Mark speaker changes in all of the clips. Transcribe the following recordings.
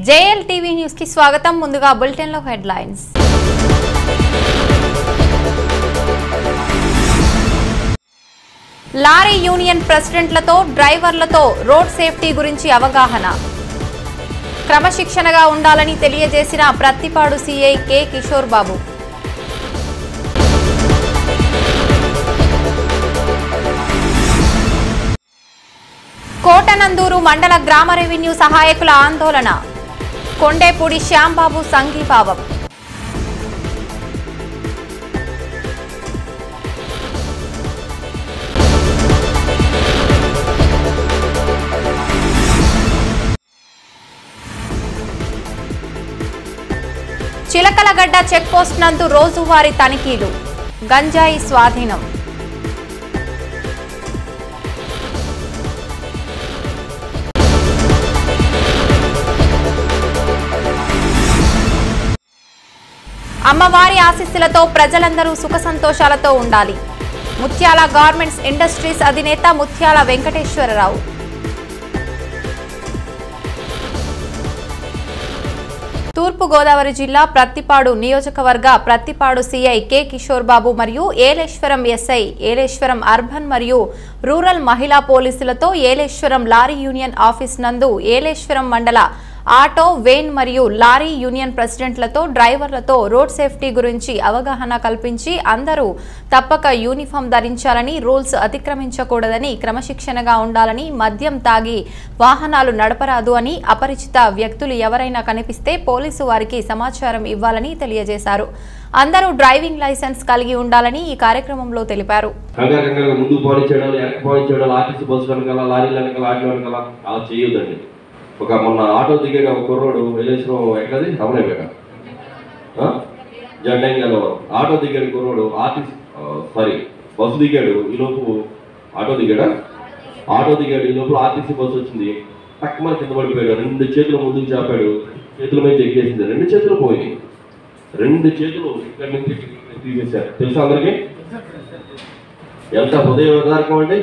Speaker 1: JL TV news కి స్వాగతం ముందుగా బులెటిన్ లో హెడ్లైన్స్ లారీ యూనియన్ ప్రెసిడెంట్లతో డ్రైవర్లతో రోడ్ సేఫ్టీ గురించి అవగాహన క్రమశిక్షణగా ఉండాలని తెలియజేసిన ప్రత్తిపాడు సీఐ కె కిషోర్ బాబు కోటనందూరు మండల గ్రామ రెవెన్యూ సహాయకుల ఆందోళన కొండేపూడి శ్యాంబాబు సంఘీభావం చిలకలగడ్డ చెక్పోస్ట్ నందు రోజువారీ తనిఖీలు గంజాయి స్వాధీనం అమ్మవారి ఆశీస్సులతో ప్రజలందరూ సుఖ సంతోషాలతో ఉండాలి ముత్యాల గార్మెంట్స్ ఇండస్ట్రీస్ అధినేత ముత్యాల వెంకటేశ్వరరావు తూర్పు గోదావరి జిల్లా ప్రత్తిపాడు నియోజకవర్గ ప్రత్తిపాడు సీఐ కె కిషోర్ బాబు మరియు ఏలేశ్వరం ఎస్ఐ ఏలేశ్వరం అర్బన్ మరియు రూరల్ మహిళా పోలీసులతో ఏలేశ్వరం లారీ యూనియన్ ఆఫీస్ నందు ఏలేశ్వరం మండల ఆటో వేన్ మరియు లారీ యూనియన్ ప్రెసిడెంట్లతో డ్రైవర్లతో రోడ్ సేఫ్టీ గురించి అవగాహన కల్పించి అందరూ తప్పక యూనిఫామ్ ధరించాలని రూల్స్ అతిక్రమించకూడదని క్రమశిక్షణగా ఉండాలని మద్యం తాగి వాహనాలు నడపరాదు అని అపరిచిత వ్యక్తులు ఎవరైనా కనిపిస్తే పోలీసు వారికి సమాచారం ఇవ్వాలని తెలియజేశారు అందరూ డ్రైవింగ్ లైసెన్స్ కలిగి ఉండాలని ఈ కార్యక్రమంలో తెలిపారు
Speaker 2: కంగారు కంగారుగా ముందుకు పాలించడం వెనక్కి పాలించడం ఆర్టీసీ బస్సు వెనకాల లారీల వెనకాల ఆటో వెనకాల అలా చేయొద్దండి ఒక మొన్న ఆటో దిగాడు ఒక కుర్రోడు వెళ్ళేసిన ఎక్కడది రమణపేట జండంగాలో ఆటో దిగాడు కుర్రోడు ఆర్టీసీ సారీ బస్సు దిగాడు ఈ లోపు ఆటో దిగాడా ఆటో దిగాడు ఈ లోపల ఆర్టీసీ బస్సు వచ్చింది తక్కువ కింద పడిపోయాడు రెండు చేతులు ముందుకు చాపాడు చేతుల మీద ఎక్కేసింది రెండు చేతులు పోయినాయి రెండు చేతులు ఇక్కడి నుంచి ఇక్కడికి తీసేశారు తెలుసా అందరికీ ఎంత హృదయ విదారకం అండి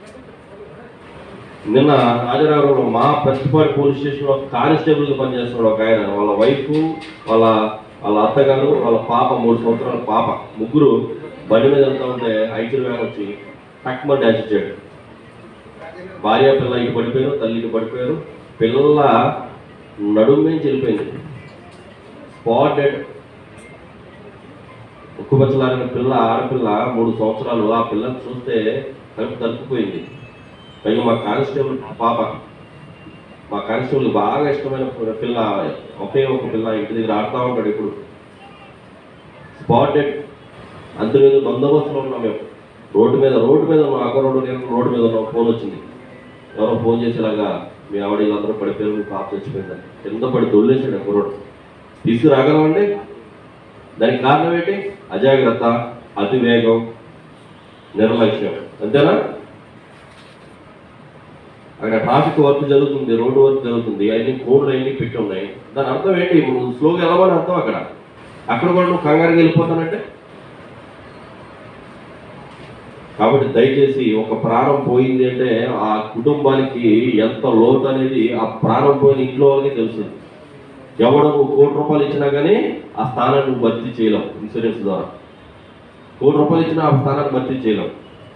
Speaker 2: నిన్న రాజానగరంలో మా ప్రతిపాడు పోలీస్ స్టేషన్లో కానిస్టేబుల్గా పనిచేస్తున్నాడు ఒక ఆయన వాళ్ళ వైఫ్ వాళ్ళ వాళ్ళ అత్తగారు వాళ్ళ పాప మూడు సంవత్సరాల పాప ముగ్గురు బండి మీద వెళ్తా ఉంటే ఐదు వేల వచ్చి టక్మ డాష్ ఇచ్చాడు భార్య పిల్ల ఇటు పడిపోయారు తల్లి ఇటు పడిపోయారు పిల్ల నడుము మీద చెల్లిపోయింది స్పాట్ డెడ్ ఉక్కుపచ్చలాగిన పిల్ల ఆడపిల్ల మూడు సంవత్సరాలు ఆ పిల్లని చూస్తే కడుపు తలుపుపోయింది పైగా మా కానిస్టేబుల్ పాప మా కానిస్టేబుల్ బాగా ఇష్టమైన పిల్ల ఒకే ఒక పిల్ల ఇంటి దగ్గర ఆడుతూ ఉంటాడు ఇప్పుడు స్పాటెడ్ అంతలేదు బందోబస్తులో ఉన్నాం మేము రోడ్డు మీద రోడ్డు మీద ఉన్నాం అక్క రోడ్డు నేను రోడ్డు మీద ఉన్నాం ఫోన్ వచ్చింది ఎవరో ఫోన్ చేసేలాగా మీ ఆవిడ వీళ్ళందరూ పడిపోయారు మీ పాప చచ్చిపోయిందని కింద పడి దొల్లేసాడు ఆ రోడ్డు తీసుకురాగలమండి దానికి కారణం ఏంటి అజాగ్రత్త అతివేగం నిర్లక్ష్యం అంతేనా అక్కడ ట్రాఫిక్ వర్క్ జరుగుతుంది రోడ్డు వర్క్ జరుగుతుంది అన్ని కోడ్లు అన్ని పెట్టి ఉన్నాయి దాని అర్థం ఏంటి నువ్వు స్లోగా వెళ్ళమని అర్థం అక్కడ అక్కడ కూడా నువ్వు కంగారుగా వెళ్ళిపోతానంటే కాబట్టి దయచేసి ఒక ప్రాణం పోయింది అంటే ఆ కుటుంబానికి ఎంత లోటు అనేది ఆ ప్రాణం పోయిన ఇంట్లో వాళ్ళకి తెలుస్తుంది ఎవడో నువ్వు కోటి రూపాయలు ఇచ్చినా కానీ ఆ స్థానాన్ని నువ్వు భర్తీ చేయలేవు ఇన్సూరెన్స్ ద్వారా కోటి రూపాయలు ఇచ్చినా ఆ స్థానాన్ని భర్తీ చేయలేవు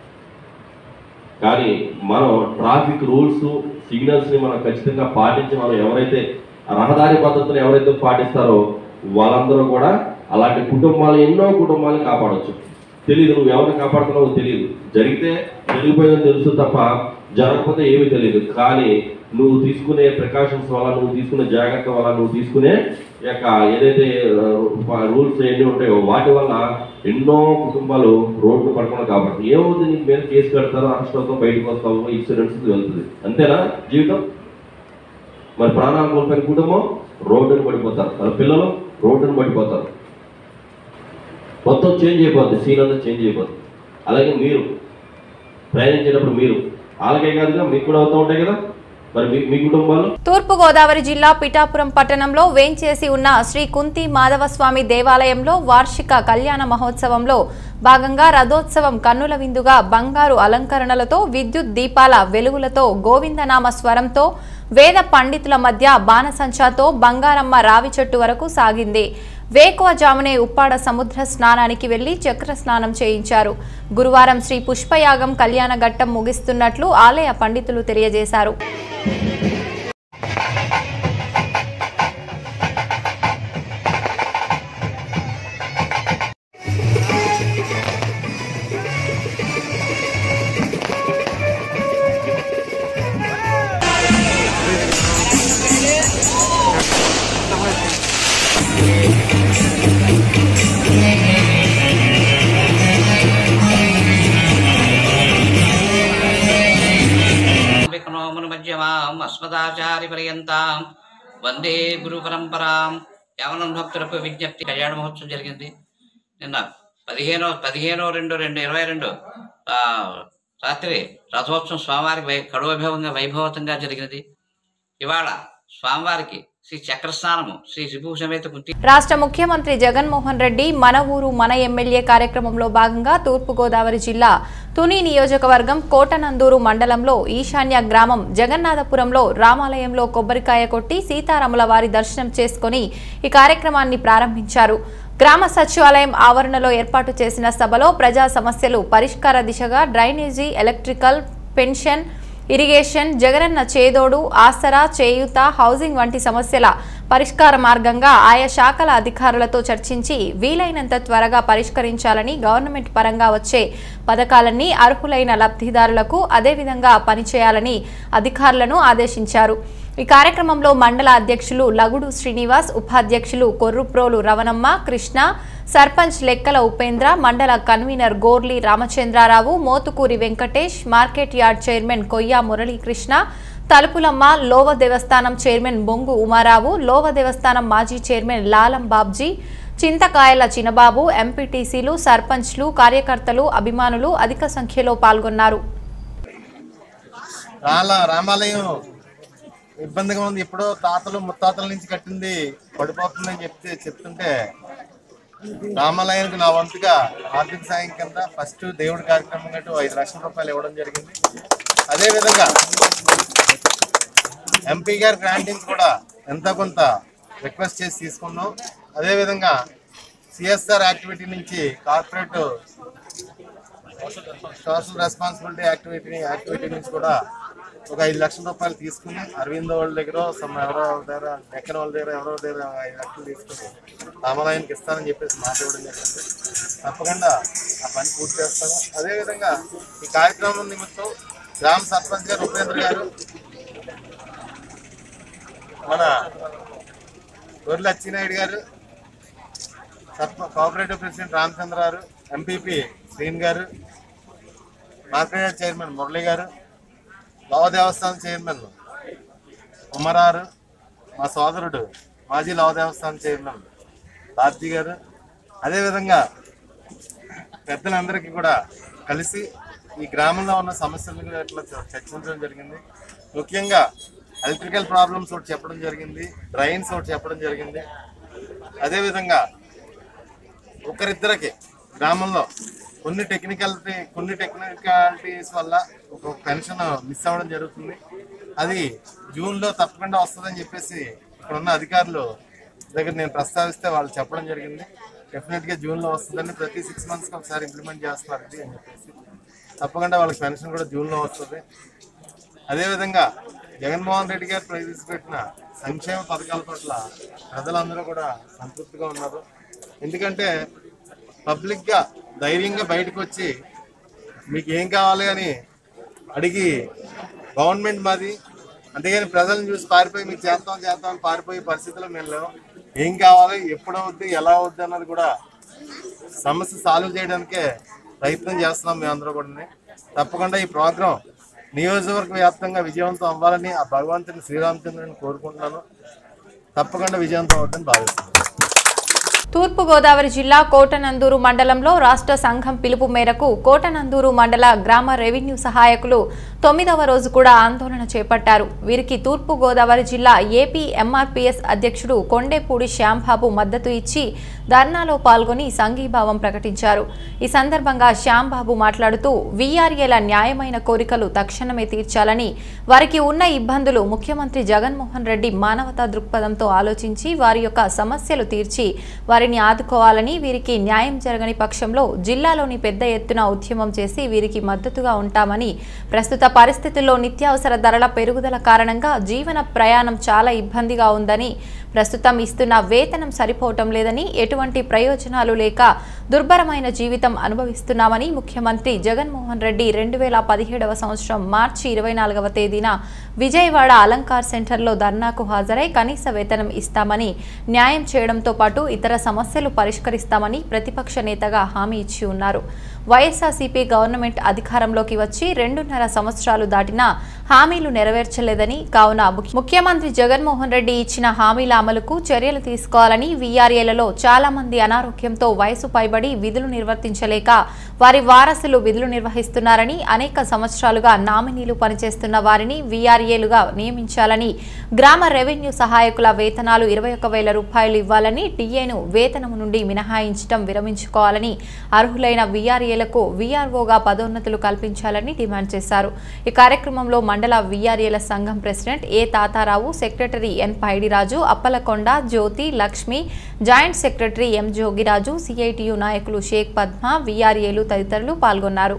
Speaker 2: కానీ మనం ట్రాఫిక్ రూల్స్ సిగ్నల్స్ని మనం ఖచ్చితంగా పాటించి మనం ఎవరైతే ఆ రహదారి పద్ధతిని ఎవరైతే పాటిస్తారో వాళ్ళందరూ కూడా అలాంటి కుటుంబాలు ఎన్నో కుటుంబాలను కాపాడవచ్చు తెలియదు నువ్వు ఎవరిని కాపాడుతున్నావో తెలియదు జరిగితే జరిగిపోయిందని తెలుసు తప్ప జరగకపోతే ఏమీ తెలియదు కానీ నువ్వు తీసుకునే ప్రికాషన్స్ వల్ల నువ్వు తీసుకునే జాగ్రత్త వల్ల నువ్వు తీసుకునే ఈ యొక్క ఏదైతే రూల్స్ ఎన్ని ఉంటాయో వాటి వల్ల ఎన్నో కుటుంబాలు రోడ్డు పడకుండా కాబట్టి ఏమవుతుంది నీకు మీద కేసు పెడతారు అరెస్ట్ అవుతావు బయటకు వస్తావు ఇన్సూరెన్స్ వెళ్తుంది అంతేనా జీవితం మరి ప్రాణాలు కోల్పోయిన కుటుంబం రోడ్డును పడిపోతారు వాళ్ళ పిల్లలు రోడ్డును పడిపోతారు మొత్తం చేంజ్ అయిపోద్ది సీన్ అంతా చేంజ్ అయిపోద్ది అలాగే మీరు ప్రయాణించేటప్పుడు మీరు వాళ్ళకే కాదుగా మీకు కూడా అవుతూ ఉంటాయి కదా మరి మీ మీ కుటుంబాలు
Speaker 1: తూర్పు గోదావరి జిల్లా పిఠాపురం పట్టణంలో వేంచేసి ఉన్న శ్రీ కుంతి మాధవస్వామి దేవాలయంలో వార్షిక కళ్యాణ మహోత్సవంలో భాగంగా రథోత్సవం కన్నుల విందుగా బంగారు అలంకరణలతో విద్యుత్ దీపాల వెలుగులతో గోవిందనామ స్వరంతో వేద పండితుల మధ్య బాణసంచాతో బంగారమ్మ రావి చెట్టు వరకు సాగింది వేకువజామునే ఉప్పాడ సముద్ర స్నానానికి వెళ్లి చక్ర స్నానం చేయించారు గురువారం శ్రీ పుష్పయాగం కళ్యాణ ఘట్టం ముగిస్తున్నట్లు ఆలయ పండితులు తెలియజేశారు
Speaker 3: విఘ్నోమును మధ్యమాం అస్మదాచారి పర్యంతాం వందే గురు పరంపరాం యావనం భక్తులకు విజ్ఞప్తి కళ్యాణ మహోత్సవం జరిగింది నిన్న పదిహేనో పదిహేనో రెండు రెండు ఇరవై రెండు ఆ, రాత్రి రథోత్సవం స్వామివారికి వై కడువైభవంగా వైభవతంగా జరిగినది ఇవాళ స్వామివారికి శ్రీ చక్రస్నానము శ్రీ శిభు సమేత కుంతి
Speaker 1: రాష్ట్ర ముఖ్యమంత్రి జగన్మోహన్ రెడ్డి మన ఊరు మన ఎమ్మెల్యే కార్యక్రమంలో భాగంగా తూర్పుగోదావరి జిల్లా తుని నియోజకవర్గం కోటనందూరు మండలంలో ఈశాన్య గ్రామం జగన్నాథపురంలో రామాలయంలో కొబ్బరికాయ కొట్టి సీతారాముల వారి దర్శనం చేసుకుని ఈ కార్యక్రమాన్ని ప్రారంభించారు గ్రామ సచివాలయం ఆవరణలో ఏర్పాటు చేసిన సభలో ప్రజా సమస్యలు పరిష్కార దిశగా drainage electrical pension irrigation Jagananna Chedodu Aasara చేయూత హౌసింగ్ వంటి సమస్యల పరిష్కార మార్గంగా ఆయా శాఖల అధికారులతో చర్చించి వీలైనంత త్వరగా పరిష్కరించాలని గవర్నమెంట్ పరంగా వచ్చే పథకాలన్నీ అర్హులైన లబ్ధిదారులకు అదేవిధంగా పనిచేయాలని అధికారులను ఆదేశించారు ఈ కార్యక్రమంలో మండల అధ్యక్షులు లగుడు శ్రీనివాస్ ఉపాధ్యక్షులు కొర్రుప్రోలు రవణమ్మ కృష్ణ సర్పంచ్ లెక్కల ఉపేంద్ర మండల convener Gorli Ramachandrarao Motukuri Venkatesh market yard chairman Koyya Muralikrishna Talupulamma Lova దేవస్థానం చైర్మన్ బొంగు ఉమారావు లోవ దేవస్థానం మాజీ చైర్మన్ లాలం బాబ్జీ చింతకాయల చినబాబు ఎంపీటీసీలు సర్పంచ్లు కార్యకర్తలు అభిమానులు అధిక సంఖ్యలో పాల్గొన్నారు
Speaker 4: రాల రామాలయం ఇబ్బందిగా ఉంది ఎప్పుడో తాతలు ముత్తాతల నుంచి కట్టింది పడిపోతుందని చెప్తే చెప్తుంటే రామాలయానికి నా వంతుగా ఆర్థిక సాయం కింద ఫస్ట్ దేవుడి కార్యక్రమం కంటూ ఐదు లక్షల రూపాయలు ఇవ్వడం జరిగింది అదేవిధంగా ఎంపీ గారి గ్రాంటింగ్ కూడా ఎంత కొంత రిక్వెస్ట్ చేసి తీసుకున్నాం అదేవిధంగా సిఎస్ఆర్ యాక్టివిటీ నుంచి corporate social responsibility activity activity నుంచి కూడా ఒక ఐదు లక్షల రూపాయలు తీసుకుని అరవింద్ వాళ్ళ దగ్గర సమ్ ఎవరో వాళ్ళ దగ్గర ఎక్కన వాళ్ళ దగ్గర ఎవరో దగ్గర ఐదు లక్షలు తీసుకుని రామాలయానికి ఇస్తానని చెప్పేసి మాట ఇవ్వడం జరిగింది తప్పకుండా ఆ పని పూర్తి చేస్తాను అదేవిధంగా ఈ కార్యక్రమం నిమిత్తం గ్రామ సర్పంచ్ గారు ఉపేంద్ర గారు మన గొర్రెల అచ్చినాయుడు గారు సర్ప కోఆపరేటివ్ ప్రెసిడెంట్ రామచంద్ర గారు ఎంపీపీ శ్రీన్ గారు మార్కెట్ చైర్మన్ మురళి గారు లావ దేవస్థానం చైర్మన్ ఉమరారు మా సోదరుడు మాజీ లావ దేవస్థానం చైర్మన్ బాబ్జీ గారు అదేవిధంగా పెద్దలందరికీ కూడా కలిసి ఈ గ్రామంలో ఉన్న సమస్యల మీద ఇట్లా చ- చర్చించడం జరిగింది ముఖ్యంగా ఎలక్ట్రికల్ ప్రాబ్లమ్స్ ఒకటి చెప్పడం జరిగింది డ్రైన్స్ ఒకటి చెప్పడం జరిగింది అదేవిధంగా ఒకరిద్దరికి గ్రామంలో కొన్ని టెక్నికాలిటీ కొన్ని టెక్నికాలిటీస్ వల్ల ఒక పెన్షన్ మిస్ అవ్వడం జరుగుతుంది అది జూన్లో తప్పకుండా వస్తుందని చెప్పేసి ఇక్కడ ఉన్న అధికారులు దగ్గర నేను ప్రస్తావిస్తే వాళ్ళు చెప్పడం జరిగింది డెఫినెట్గా జూన్లో వస్తుందని ప్రతి సిక్స్ మంత్స్కి ఒకసారి ఇంప్లిమెంట్ చేస్తున్నారు ఇది అని చెప్పేసి తప్పకుండా వాళ్ళకి పెన్షన్ కూడా జూన్లో వస్తుంది అదేవిధంగా జగన్మోహన్ రెడ్డి గారు ప్రవేశపెట్టిన సంక్షేమ పథకాల పట్ల ప్రజలందరూ కూడా సంతృప్తిగా ఉన్నారు ఎందుకంటే పబ్లిక్గా ధైర్యంగా బయటకు వచ్చి మీకు ఏం కావాలి అని అడిగి గవర్నమెంట్ మాది అంతేగాని ప్రజలను చూసి పారిపోయి మీకు చేస్తాం చేస్తాం అని పారిపోయే పరిస్థితుల్లో మేము లేవు ఏం కావాలి ఎప్పుడు అవుద్ది ఎలా అవుద్ది అన్నది కూడా సమస్య సాల్వ్ చేయడానికే ప్రయత్నం చేస్తున్నాం మేమందరూ కూడా తప్పకుండా ఈ ప్రోగ్రాం నియోజకవర్గ వ్యాప్తంగా విజయవంతం అవ్వాలని ఆ భగవంతుని శ్రీరామచంద్రుని కోరుకుంటున్నాను తప్పకుండా విజయవంతం అవుతుందని భావిస్తున్నాను
Speaker 1: తూర్పుగోదావరి జిల్లా కోటనందూరు మండలంలో రాష్ట్ర సంఘం పిలుపు మేరకు కోటనందూరు మండల గ్రామ రెవెన్యూ సహాయకులు తొమ్మిదవ రోజు కూడా ఆందోళన చేపట్టారు వీరికి తూర్పుగోదావరి జిల్లా ఏపీ ఎంఆర్పీఎస్ అధ్యక్షుడు కొండేపూడి శ్యాంబాబు మద్దతు ఇచ్చి ధర్నాలో పాల్గొని సంఘీభావం ప్రకటించారు ఈ సందర్భంగా శ్యాంబాబు మాట్లాడుతూ వీఆర్ఏల న్యాయమైన కోరికలు తక్షణమే తీర్చాలని వారికి ఉన్న ఇబ్బందులు ముఖ్యమంత్రి జగన్మోహన్ రెడ్డి మానవతా దృక్పథంతో ఆలోచించి వారి యొక్క సమస్యలు తీర్చి వారిని ఆదుకోవాలని వీరికి న్యాయం జరగని పక్షంలో జిల్లాలోని పెద్ద ఎత్తున ఉద్యమం చేసి వీరికి మద్దతుగా ఉంటామని ప్రస్తుత పరిస్థితుల్లో నిత్యావసర ధరల పెరుగుదల కారణంగా జీవన ప్రయాణం చాలా ఇబ్బందిగా ఉందని ప్రస్తుతం ఇస్తున్న వేతనం సరిపోవటం లేదని ఎటువంటి ప్రయోజనాలు లేక దుర్భరమైన జీవితం అనుభవిస్తున్నామని ముఖ్యమంత్రి జగన్మోహన్ రెడ్డి రెండు వేల పదిహేడవ సంవత్సరం మార్చి ఇరవై నాలుగవ తేదీన విజయవాడ అలంకార్ సెంటర్లో ధర్నాకు హాజరై కనీస వేతనం ఇస్తామని న్యాయం చేయడంతో పాటు ఇతర సమస్యలు పరిష్కరిస్తామని ప్రతిపక్ష నేతగా హామీ ఇచ్చి ఉన్నారు వైఎస్ఆర్సీపీ గవర్నమెంట్ అధికారంలోకి వచ్చి రెండున్నర సంవత్సరాలు దాటినా హామీలు నెరవేర్చలేదని కావున ముఖ్య- ముఖ్యమంత్రి జగన్మోహన్ రెడ్డి ఇచ్చిన హామీల అమలుకు చర్యలు తీసుకోవాలని వీఆర్ఏలలో చాలా మంది అనారోగ్యంతో వయసు పైబడి విధులు నిర్వర్తించలేక వారి వారసులు విధులు నిర్వహిస్తున్నారని అనేక సంవత్సరాలుగా నామినీలు పనిచేస్తున్న వారిని వీఆర్ఏలుగా నియమించాలని గ్రామ రెవెన్యూ సహాయకుల వేతనాలు ఇరవై ఒక్క వేల రూపాయలు ఇవ్వాలని టీఏను వేతనం నుండి మినహాయించడం విరమించుకోవాలని అర్హులైన వీఆర్ఏలకు వీఆర్ఓగా పదోన్నతులు కల్పించాలని డిమాండ్ చేశారు ఈ కార్యక్రమంలో మండల వీఆర్ఏల సంఘం president A Tatarao secretary N Paidiraju Appalakonda Jyothi Lakshmi joint secretary M Jogiraju CITU నాయకులు షేక్ పద్మ వీఆర్ఏలు తదితరులు పాల్గొన్నారు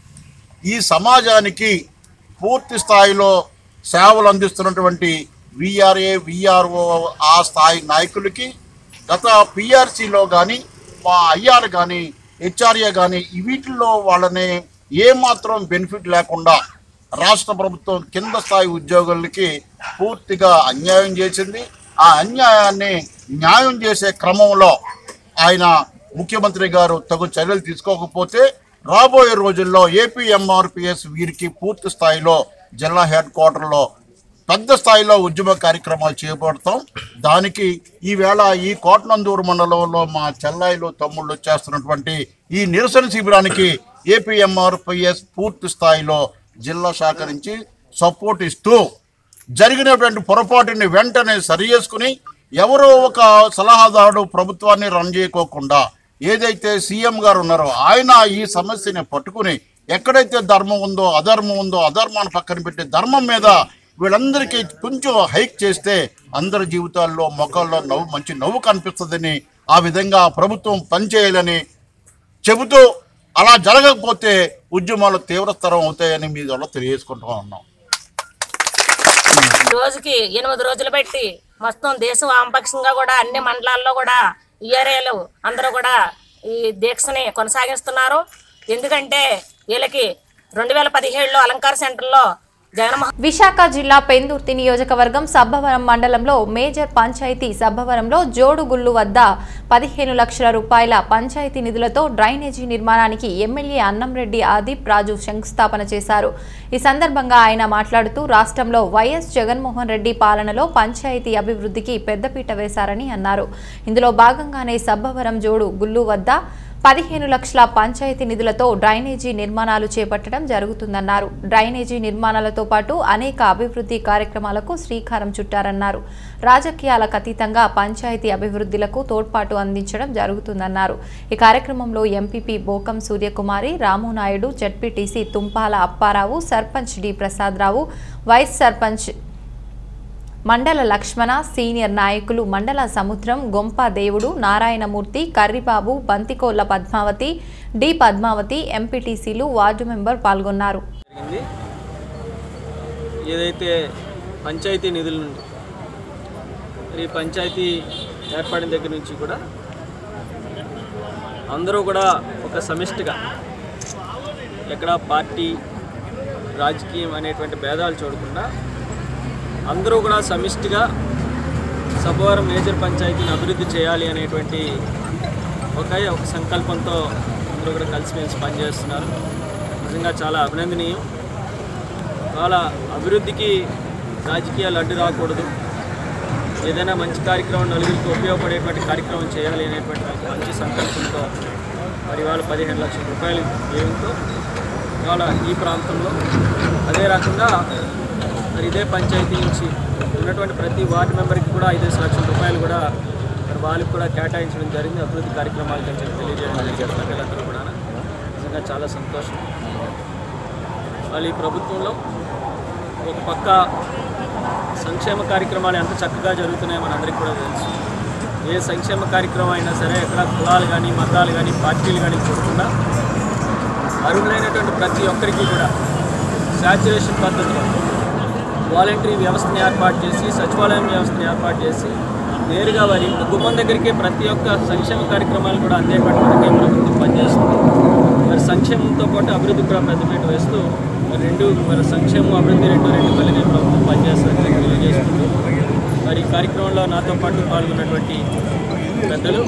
Speaker 5: ఈ సమాజానికి పూర్తి స్థాయిలో సేవలు అందిస్తున్నటువంటి విఆర్ఏ విఆర్ఓ ఆ స్థాయి నాయకులకి గత పిఆర్సీలో కానీ మా ఐఆర్ కానీ హెచ్ఆర్ఏ కానీ వీటిల్లో వాళ్ళని ఏమాత్రం బెనిఫిట్ లేకుండా రాష్ట్ర ప్రభుత్వం కింద స్థాయి ఉద్యోగులకి పూర్తిగా అన్యాయం చేసింది ఆ అన్యాయాన్ని న్యాయం చేసే క్రమంలో ఆయన ముఖ్యమంత్రి గారు తగు చర్యలు తీసుకోకపోతే రాబోయే రోజుల్లో ఏపీ ఎంఆర్పిఎస్ వీరికి పూర్తి స్థాయిలో జిల్లా హెడ్ క్వార్టర్లో పెద్ద స్థాయిలో ఉద్యమ కార్యక్రమాలు చేపడతాం దానికి ఈవేళ ఈ కోటనందూరు మండలంలో మా చెల్లాయిలు తమ్ముళ్ళు చేస్తున్నటువంటి ఈ నిరసన శిబిరానికి ఏపీఎంఆర్పిఎస్ పూర్తి స్థాయిలో జిల్లా శాఖ నుంచి సపోర్ట్ ఇస్తూ జరిగినటువంటి పొరపాటుని వెంటనే సరి చేసుకుని ఎవరో ఒక సలహాదారుడు ప్రభుత్వాన్ని రన్ చేయకోకుండా ఏదైతే సీఎం గారు ఉన్నారో ఆయన ఈ సమస్యని పట్టుకుని ఎక్కడైతే ధర్మం ఉందో అధర్మం ఉందో అధర్మాన్ని పక్కన పెట్టి ధర్మం మీద వీళ్ళందరికీ కొంచెం హైక్ చేస్తే అందరి జీవితాల్లో మొక్కల్లో నవ్వు మంచి నవ్వు కనిపిస్తుందని ఆ విధంగా ప్రభుత్వం పనిచేయాలని చెబుతూ అలా జరగకపోతే ఉద్యమాలు తీవ్రతరం అవుతాయని మీ ద్వారా తెలియజేసుకుంటూ ఉన్నాం
Speaker 6: రోజుకి ఎనిమిది రోజులు పెట్టి మొత్తం దేశ వామపక్షంగా కూడా అన్ని మండలాల్లో కూడా ఈఆర్ఏలు అందరూ కూడా ఈ దీక్షని కొనసాగిస్తున్నారు ఎందుకంటే వీళ్ళకి రెండు వేల పదిహేడులో అలంకార సెంటర్లో జగన్మోహన్
Speaker 1: విశాఖ జిల్లా పెందుర్తి నియోజకవర్గం సబ్బవరం మండలంలో మేజర్ పంచాయతీ సబ్బవరంలో జోడుగుళ్ళు వద్ద పదిహేను లక్షల రూపాయల పంచాయతీ నిధులతో డ్రైనేజీ నిర్మాణానికి ఎమ్మెల్యే అన్నంరెడ్డి ఆదిప్ రాజు శంకుస్థాపన చేశారు ఈ సందర్భంగా ఆయన మాట్లాడుతూ రాష్ట్రంలో వైఎస్ జగన్మోహన్ రెడ్డి పాలనలో పంచాయతీ అభివృద్ధికి పెద్దపీట వేశారని అన్నారు ఇందులో భాగంగానే సబ్బవరం జోడు గుళ్ళు వద్ద పదిహేను లక్షల పంచాయతీ నిధులతో డ్రైనేజీ నిర్మాణాలు చేపట్టడం జరుగుతుందన్నారు డ్రైనేజీ నిర్మాణాలతో పాటు అనేక అభివృద్ధి కార్యక్రమాలకు శ్రీకారం చుట్టారన్నారు రాజకీయాలకు అతీతంగా పంచాయతీ అభివృద్ధిలకు తోడ్పాటు అందించడం జరుగుతుందన్నారు ఈ కార్యక్రమంలో MPP Bokam Suryakumari Ramu Naidu ZPTC Tumpala Apparao sarpanch D Prasadarao vice sarpanch మండల లక్ష్మణ సీనియర్ నాయకులు మండల సముద్రం గొంప దేవుడు నారాయణమూర్తి కర్రిబాబు బంతికోళ్ల పద్మావతి డి పద్మావతి ఎంపీటీసీలు వార్డు మెంబర్ పాల్గొన్నారు
Speaker 7: జరిగింది ఏదైతే పంచాయతీ నిధుల నుండి మరి ఈ పంచాయతీ ఏర్పడిన దగ్గర నుంచి కూడా అందరూ కూడా ఒక సమిష్టిగా ఎక్కడ పార్టీ రాజకీయం అనేటువంటి భేదాలు చూడకుండా అందరూ కూడా సమిష్టిగా సభవరం మేజర్ పంచాయతీని అభివృద్ధి చేయాలి అనేటువంటి ఒకే ఒక సంకల్పంతో అందరూ కూడా కలిసిమెలిసి పనిచేస్తున్నారు నిజంగా చాలా అభినందనీయం వాళ్ళ అభివృద్ధికి రాజకీయాలు అడ్డు రాకూడదు ఏదైనా మంచి కార్యక్రమం నలుగురికి ఉపయోగపడేటువంటి కార్యక్రమం చేయాలి అనేటువంటి ఒక మంచి సంకల్పంతో మరి వాళ్ళ పదిహేను లక్షల రూపాయలు వ్యయంతో ఇవాళ ఈ ప్రాంతంలో అదే రకంగా మరి ఇదే పంచాయతీ నుంచి ఉన్నటువంటి ప్రతి వార్డు మెంబర్కి కూడా ఐదేసి లక్షల రూపాయలు కూడా మరి వాళ్ళకి కూడా కేటాయించడం జరిగింది అభివృద్ధి కార్యక్రమాలు కొంచెం తెలియజేయడం జరిగింది ప్రజలందరూ కూడా నిజంగా చాలా సంతోషం వాళ్ళు ఈ ప్రభుత్వంలో ఒక పక్క సంక్షేమ కార్యక్రమాలు ఎంత చక్కగా జరుగుతున్నాయో మనందరికీ కూడా తెలుసు ఏ సంక్షేమ కార్యక్రమం అయినా సరే ఎక్కడ కులాలు కానీ మతాలు కానీ పార్టీలు కానీ చూడకుండా అర్హులైనటువంటి ప్రతి ఒక్కరికి కూడా శాచురేషన్ పద్ధతిలో వాలంటరీ వ్యవస్థని ఏర్పాటు చేసి సచివాలయం వ్యవస్థని ఏర్పాటు చేసి నేరుగా వారి ఇంటి గుమ్మం దగ్గరికే ప్రతి ఒక్క సంక్షేమ కార్యక్రమాలు కూడా అందేటువంటి విధంగా ఈ ప్రభుత్వం పనిచేస్తుంది మరి సంక్షేమంతో పాటు అభివృద్ధి కూడా పెద్దపీట వేస్తూ మరి రెండు మరి సంక్షేమం అభివృద్ధి రెండు రెండు కలిగి ప్రభుత్వం పనిచేస్తుందని తెలియజేస్తుంది మరి ఈ కార్యక్రమంలో నాతో పాటు పాల్గొన్నటువంటి పెద్దలు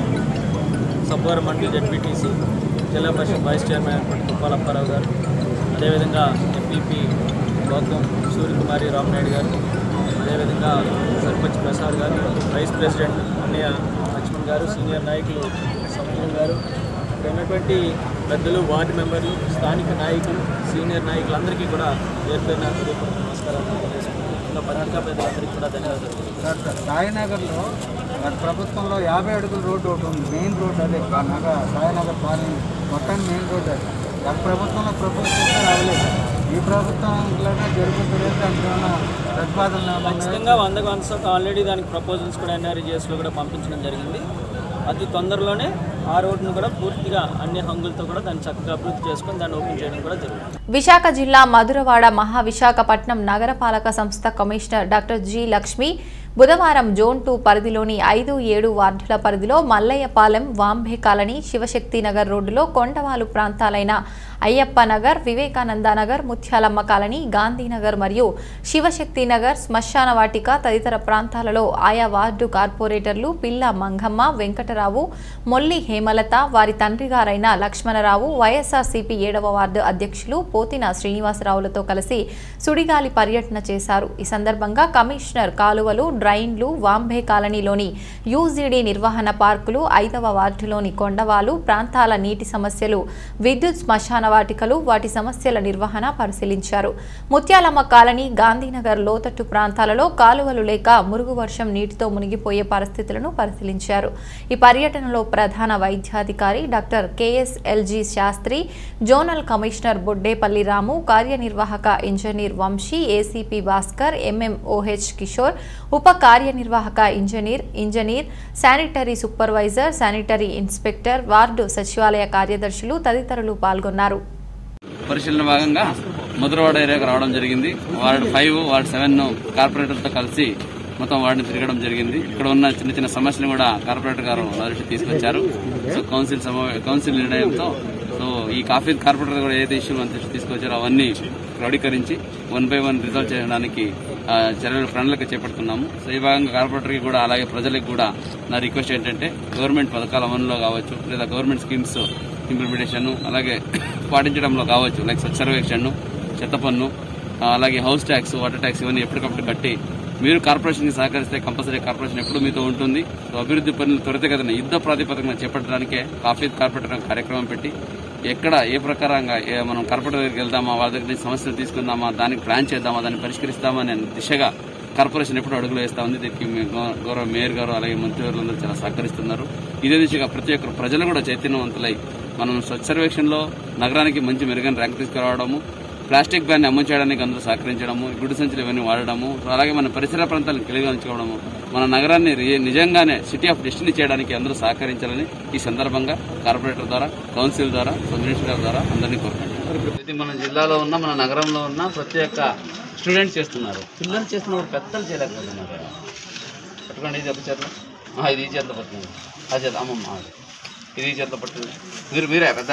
Speaker 7: సబ్బవరం మండలి జడ్పీటీసీ జిల్లా పరిషత్ వైస్ చైర్మన్ అయినటువంటి తుప్పాలప్పారావు గారు అదేవిధంగా ఎంపీపీ గౌతమ్ సూర్యకుమారి రామనాయుడు గారు అదేవిధంగా సర్పంచ్ ప్రసాద్ గారు వైస్ ప్రెసిడెంట్ అన్నయ్య లక్ష్మణ్ గారు సీనియర్ నాయకులు సముద్రం గారు ఇక్కడ ఉన్నటువంటి పెద్దలు వార్డు మెంబర్లు స్థానిక నాయకులు సీనియర్ నాయకులందరికీ కూడా ఏర్పడిన హృదయపూర్వక నమస్కారాలు తెలియజేసుకుంటూ ఇంకా పత్రికా పెద్దలందరికీ కూడా ధన్యవాదాలు
Speaker 8: సార్ సాయినగర్లో గత ప్రభుత్వంలో యాభై అడుగుల రోడ్డు ఒకటి ఉంది మెయిన్ రోడ్ అదే ఆ నగర్ సాయినగర్ కాలనీ మొత్తం మెయిన్ రోడ్ అది గత ప్రభుత్వంలో ప్రభుత్వం రావలేదు ఈ ప్రభుత్వంలోనే జరుగుతుంది దానికి ఏమైనా ప్రతిపాదనలు ఏమైనా ఉన్నాయా?
Speaker 7: ఖచ్చితంగా వందకు వంద శాతం ఆల్రెడీ దానికి ప్రపోజల్స్ కూడా ఎన్ఆర్జీఎస్లో కూడా పంపించడం జరిగింది అతి తొందరలోనే ఆ రోడ్డును కూడా పూర్తిగా అన్ని హంగులతో కూడా దాన్ని చక్కగా అభివృద్ధి చేసుకొని దాన్ని ఓపెన్ చేయడం కూడా జరుగుతుంది
Speaker 1: విశాఖ జిల్లా మధురవాడ మహావిశాఖపట్నం నగరపాలక సంస్థ కమిషనర్ డాక్టర్ జి లక్ష్మి బుధవారం జోన్ టూ పరిధిలోని ఐదు ఏడు వార్డుల పరిధిలో మల్లయ్యపాలెం వాంబే కాలనీ శివశక్తి నగర్ రోడ్డులో కొండవాలు ప్రాంతాలైన అయ్యప్ప నగర్ వివేకానంద నగర్ ముత్యాలమ్మ కాలనీ గాంధీనగర్ మరియు శివశక్తి నగర్ శ్మశాన వాటిక తదితర ప్రాంతాలలో ఆయా వార్డు కార్పొరేటర్లు పిల్ల మంగమ్మ వెంకటరావు మొల్లి హేమలత వారి తండ్రి గారైన లక్ష్మణరావు వైఎస్ఆర్సీపీ ఏడవ వార్డు అధ్యక్షులు పోతిన శ్రీనివాసరావులతో కలిసి సుడిగాలి పర్యటన చేశారు ఈ సందర్భంగా కమిషనర్ కాలువలు డ్రైన్లు వాంబే కాలనీలోని యూజీడీ నిర్వహణ పార్కులు ఐదవ వార్డులోని కొండవాలు ప్రాంతాల నీటి సమస్యలు విద్యుత్ శ్మశాన వాటికలు వాటి సమస్యల నిర్వహణ పరిశీలించారు ముత్యాలమ్మ కాలనీ గాంధీనగర్ లోతట్టు ప్రాంతాలలో కాలువలు లేక మురుగు వర్షం నీటితో మునిగిపోయే పరిస్థితులను పరిశీలించారు ఈ పర్యటనలో ప్రధాన వైద్యాధికారి doctor KSLG Sastry zonal commissioner Boddepalli Ramu కార్యనిర్వాహక engineer Vamsi ACP Bhaskar MMOH Kishore ఉప కార్యనిర్వాహక engineer engineer sanitary supervisor sanitary inspector ward సచివాలయ కార్యదర్శులు తదితరులు పాల్గొన్నారు
Speaker 9: పరిశీలన భాగంగా మధురవాడ ఏరియాకు రావడం జరిగింది వార్డు ఫైవ్ వార్డు సెవెన్ కార్పొరేటర్తో కలిసి మొత్తం వార్డుని తిరగడం జరిగింది ఇక్కడ ఉన్న చిన్న చిన్న సమస్యలు కూడా కార్పొరేటర్ గారు నా దృష్టికి తీసుకొచ్చారు సో కౌన్సిల్ సమా- కౌన్సిల్ నిర్ణయంతో సో ఈ కాఫీ కార్పొరేటర్ కూడా ఏదైతే ఇష్యూ మన దృష్టికి తీసుకొచ్చారో అవన్నీ క్రోడీకరించి వన్ బై వన్ రిజాల్వ్ చేయడానికి ఆ, చర్యలు ప్రణాళిక చేపడుతున్నాము సో ఈ భాగంగా కార్పొరేటర్కి కూడా అలాగే ప్రజలకు కూడా నా రిక్వెస్ట్ ఏంటంటే గవర్నమెంట్ పథకాల అమలులో కావచ్చు లేదా గవర్నమెంట్ స్కీమ్స్ ఇంప్లిమెంటేషన్ అలాగే పాటించడంలో కావచ్చు లైక్ స్వచ్ఛ సర్వేక్షణ చెత్త పన్ను ఆ, అలాగే హౌస్ ట్యాక్స్ వాటర్ ట్యాక్స్ ఇవన్నీ ఎప్పటికప్పుడు కట్టి మీరు కార్పొరేషన్కి సహకరిస్తే కంపల్సరీ కార్పొరేషన్ ఎప్పుడు మీతో ఉంటుంది సో అభివృద్ధి పనులు త్వరితగతిన యుద్ధ ప్రాతిపదికన చేపట్టడానికే కాఫీ కార్పొరేటర్ కార్యక్రమం పెట్టి ఎక్కడ ఏ ప్రకారంగా ఏ మనం కార్పొరేటర్ దగ్గరికి వెళ్దామా వాళ్ళ దగ్గర నుంచి సమస్యలు తీసుకుందామా దానికి ప్లాన్ చేద్దామా దాన్ని పరిష్కరిస్తామా అనే దిశగా కార్పొరేషన్ ఎప్పుడు అడుగులు వేస్తా ఉంది దీనికి మీ గౌ- గౌరవ మేయర్ గారు అలాగే మంత్రివర్లందరూ చాలా సహకరిస్తున్నారు ఇదే దిశగా ప్రతి ఒక్కరు ప్రజలు కూడా చైతన్యవంతులై మనం స్వచ్ఛ సర్వేక్షణలో నగరానికి మంచి మెరుగైన ర్యాంక్ తీసుకురావడము ప్లాస్టిక్ బ్యాన్ అమలు చేయడానికి అందరూ సహకరించడము ఈ గుడి సంచులు ఇవన్నీ వాడడము అలాగే మన పరిసర ప్రాంతాలను కలిగించుకోవడము మన నగరాన్ని రి- నిజంగానే సిటీ ఆఫ్ డెస్టినీ చేయడానికి అందరూ సహకరించాలని ఈ సందర్భంగా కార్పొరేటర్ ద్వారా కౌన్సిల్ ద్వారా సో మినిస్టర్ గారి ద్వారా అందరినీ కోరుకుంటున్నాను ఇది మన జిల్లాలో ఉన్న మన నగరంలో ఉన్న ప్రతి ఒక్క స్టూడెంట్స్ చేస్తున్నారు పిల్లలు చేస్తున్నారు పెద్దలు చేయలేకపోతున్నారు పట్టుకోండి ఇది ఒక చేత ఆ, ఇది ఈ చేత పట్టుకోండి ఆ చేత అమ్మమ్మ ఆ, ఇది ఈ చేత పట్టుకోండి మీరు మీరే పెద్ద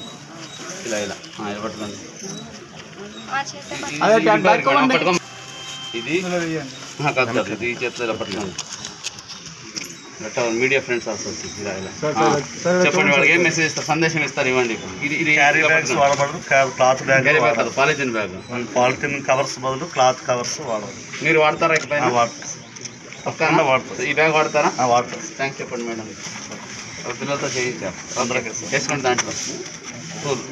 Speaker 9: ఇలా ఇలా ఆ, ఇలా పట్టుకోండి ఇది- ఇది పట్టుకోండి. ఇది ఆ, కాదు కాదు ఇది ఈ చేతిలో ఇలా పట్టుకోండి మీడియా ఫ్రెండ్స్ ఆల్సో ఇలా ఇలా ఆ, చెప్పండి వాళ్ళకి ఏం మెసేజ్ ఇస్తారు సందేశం ఇస్తారు ఇవ్వండి ఇది ఇది
Speaker 10: క్యారీ
Speaker 9: ఇలా
Speaker 10: బ్యాగ్స్
Speaker 9: పట్టుకోండి.
Speaker 10: వాడబడదు క్లాత్ బ్యాగ్
Speaker 9: క్యారీ బ్యాగ్ కాదు పాలిథిన్ బ్యాగ్
Speaker 10: పాలిథిన్ కవర్స్ బదులు క్లాత్ కవర్స్ వాడదు
Speaker 9: మీరు వాడతారా ఎక్కడైనా
Speaker 10: వాడతాం
Speaker 9: పక్కానా?
Speaker 10: వాడతాం.
Speaker 9: ఈ బ్యాగ్ వాడతారా
Speaker 10: వాడతాం
Speaker 9: థ్యాంక్స్ చెప్పండి మేడం ఒక పిల్లలతో చేయించాం
Speaker 10: అందరికీ సార్.
Speaker 9: వేసుకోండి దాంట్లో కూల్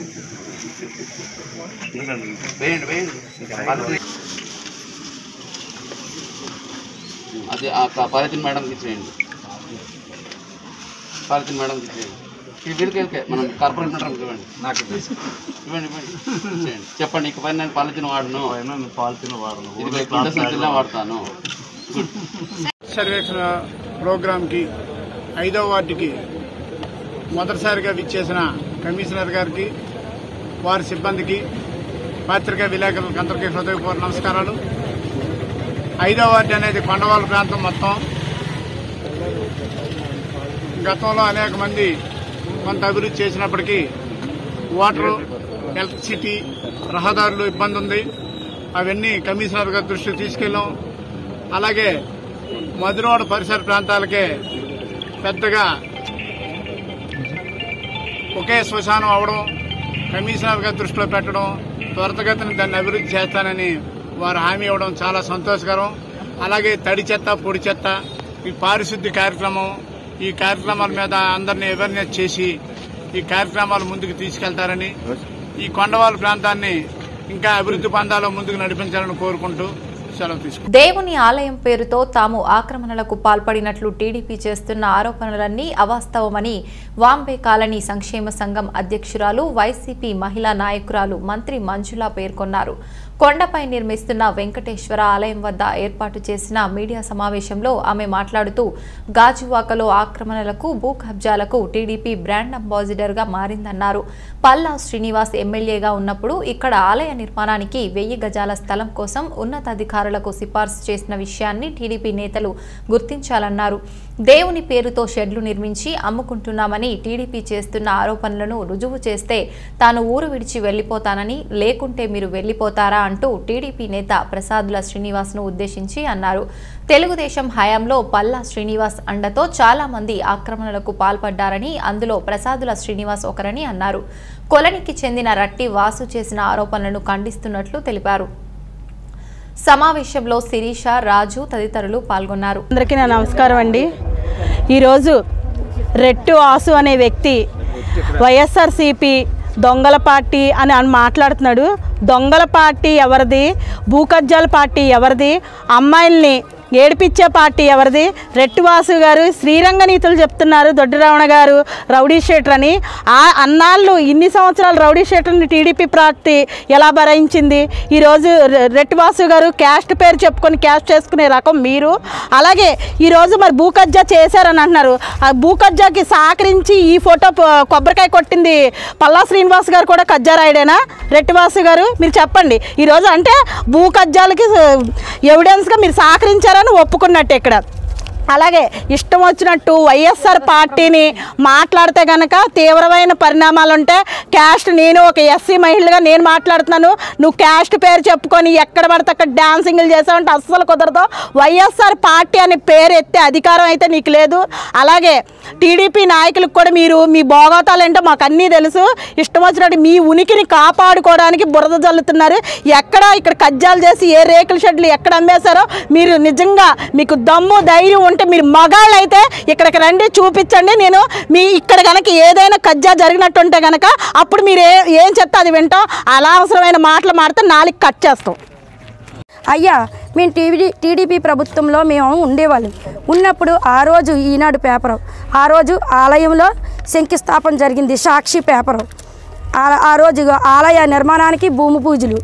Speaker 10: ఎందుకండి
Speaker 9: వేయండి వేయండి అది- అది ఆ పాలిథిన్ మేడంకి ఇచ్చేయండి పాలిథిన్ మేడం ఇది వీరికి వీరికే మనం కార్పొరేట్ ఇవ్వండి నాకు ఇవ్వండి ఇవ్వండి చేయండి. చెప్పండి ఇక పైన నేను పాలిథిన్ వాడను
Speaker 10: పాలిథిన్ వాడను
Speaker 9: ఇది క్వింటల్ సంచులనే వాడతాను గుడ్
Speaker 11: సర్వేక్షణ ప్రోగ్రాంకి ఐదో వార్డుకి మొదటిసారిగా విచ్చేసిన కమిషనర్ గారికి వారి సిబ్బందికి పత్రికా విలేకరులకు అందరికీ హృదయపూర్వ నమస్కారాలు ఐదో వార్డు అనేది కొండవాళ్ళ ప్రాంతం మొత్తం గతంలో అనేక మంది కొంత అభివృద్ధి చేసినప్పటికీ వాటర్ ఎలక్ట్రిసిటీ రహదారులు ఇబ్బంది ఉంది అవన్నీ కమిషనర్ గారి దృష్టికి తీసుకెళ్ళాం అలాగే మధురవాడ పరిసర ప్రాంతాలకే పెద్దగా ఒకే శ్మశానం అవడం కమిషనర్ గారి దృష్టిలో పెట్టడం త్వరితగతిన దాన్ని అభివృద్ధి చేస్తానని వారు హామీ ఇవ్వడం చాలా సంతోషకరం అలాగే తడి చెత్త పొడి చెత్త ఈ పారిశుద్ధ్య కార్యక్రమం ఈ కార్యక్రమాల మీద అందరినీ అవేర్నెస్ చేసి ఈ కార్యక్రమాలు ముందుకు తీసుకెళ్తారని ఈ కొండవాళ్ళ ప్రాంతాన్ని ఇంకా అభివృద్ధి పందాలో ముందుకు నడిపించాలని కోరుకుంటూ సెలవు తీసుకుంటాం
Speaker 1: దేవుని ఆలయం పేరుతో తాము ఆక్రమణలకు పాల్పడినట్లు టీడీపీ చేస్తున్న ఆరోపణలన్నీ అవాస్తవమని వాంబే కాలనీ సంక్షేమ సంఘం అధ్యక్షురాలు వైసీపీ మహిళా నాయకురాలు మంత్రి మంజుల పేర్కొన్నారు కొండపై నిర్మిస్తున్న వెంకటేశ్వర ఆలయం వద్ద ఏర్పాటు చేసిన మీడియా సమావేశంలో ఆమె మాట్లాడుతూ గాజువాకలో ఆక్రమణలకు భూ కబ్జాలకు టీడీపీ బ్రాండ్ అంబాసిడర్గా మారిందన్నారు పల్లా శ్రీనివాస్ ఎమ్మెల్యేగా ఉన్నప్పుడు ఇక్కడ ఆలయ నిర్మాణానికి వెయ్యి గజాల స్థలం కోసం ఉన్నతాధికారులకు సిఫార్సు చేసిన విషయాన్ని టీడీపీ నేతలు గుర్తించాలన్నారు దేవుని పేరుతో షెడ్లు నిర్మించి అమ్ముకుంటున్నామని టీడీపీ చేస్తున్న ఆరోపణలను రుజువు చేస్తే తాను ఊరు విడిచి వెళ్లిపోతానని లేకుంటే మీరు వెళ్లిపోతారా అంటూ టీడీపీ నేత ప్రసాదుల శ్రీనివాస్ను ఉద్దేశించి అన్నారు తెలుగుదేశం హయాంలో పల్లా శ్రీనివాస్ అండతో చాలా మంది ఆక్రమణలకు పాల్పడ్డారని అందులో ప్రసాదుల శ్రీనివాస్ ఒకరని అన్నారు కొలనికి చెందిన రట్టి వాసు చేసిన ఆరోపణలను ఖండిస్తున్నట్లు తెలిపారు సమావేశంలో శిరీష రాజు తదితరులు పాల్గొన్నారు
Speaker 12: అందరికీ నా నమస్కారం అండి ఈరోజు రెట్టు ఆసు అనే వ్యక్తి వైఎస్ఆర్సిపి దొంగల పార్టీ అని అని మాట్లాడుతున్నాడు దొంగల పార్టీ ఎవరిది భూకబ్జాల పార్టీ ఎవరిది అమ్మాయిల్ని ఏడిపించే పార్టీ ఎవరిది రెట్టువాసు గారు శ్రీరంగ నీతులు చెప్తున్నారు దొడ్డిరావణ గారు రౌడీ షీటర్ అని ఆ అన్నాళ్ళు ఇన్ని సంవత్సరాలు రౌడీ షీటర్ని టీడీపీ పార్టీ ఎలా భరాయించింది ఈరోజు రె- రెట్టువాసు గారు క్యాస్ట్ పేరు చెప్పుకొని క్యాస్ట్ చేసుకునే రకం మీరు అలాగే ఈరోజు మరి భూ కబ్జా చేశారని అంటున్నారు ఆ భూ కబ్జాకి సహకరించి ఈ ఫోటో ప- కొబ్బరికాయ కొట్టింది పల్లా శ్రీనివాస్ గారు కూడా కజ్జా రాయడేనా రెట్టివాసు గారు మీరు చెప్పండి ఈరోజు అంటే భూ కబ్జాలకి ఎవిడెన్స్గా మీరు సహకరించారని ఒప్పుకున్నట్టు ఇక్కడ అలాగే ఇష్టం వచ్చినట్టు వైఎస్ఆర్ పార్టీని మాట్లాడితే గనక తీవ్రమైన పరిణామాలు ఉంటే క్యాస్ట్ నేను ఒక ఎస్సీ మహిళగా నేను మాట్లాడుతున్నాను నువ్వు క్యాస్ట్ పేరు చెప్పుకొని ఎక్కడ పడితే అక్కడ డాన్సింగ్లు చేసావంటే అస్సలు కుదరదు వైఎస్ఆర్ పార్టీ అనే పేరు ఎత్తే అధికారం అయితే నీకు లేదు అలాగే టీడీపీ నాయకులకు కూడా మీరు మీ భోగవతాలు ఏంటో మాకు అన్నీ తెలుసు ఇష్టం వచ్చినట్టు మీ ఉనికిని కాపాడుకోవడానికి బురద జల్లుతున్నారు ఎక్కడ ఇక్కడ కజ్జాలు చేసి ఏ రేకుల షెడ్లు ఎక్కడ అమ్మేశారో మీరు నిజంగా మీకు దమ్ము ధైర్యం ఉంటే మీరు మగాళ్ళు అయితే ఇక్కడికి రండి చూపించండి నేను మీ ఇక్కడ కనుక ఏదైనా కజ్జా జరిగినట్టుంటే కనుక అప్పుడు మీరు ఏ ఏం చెప్తే అది వింటాం అలా అవసరమైన మాటలు మాడితే నాలుగు కట్ చేస్తాం
Speaker 13: అయ్యా మేము టీవీ టీడీపీ ప్రభుత్వంలో మేము ఉండేవాళ్ళం ఉన్నప్పుడు ఆ రోజు ఈనాడు పేపరు ఆ రోజు ఆలయంలో శంకుస్థాపన జరిగింది సాక్షి పేపరు ఆ- ఆ రోజు ఆలయ నిర్మాణానికి భూమి పూజలు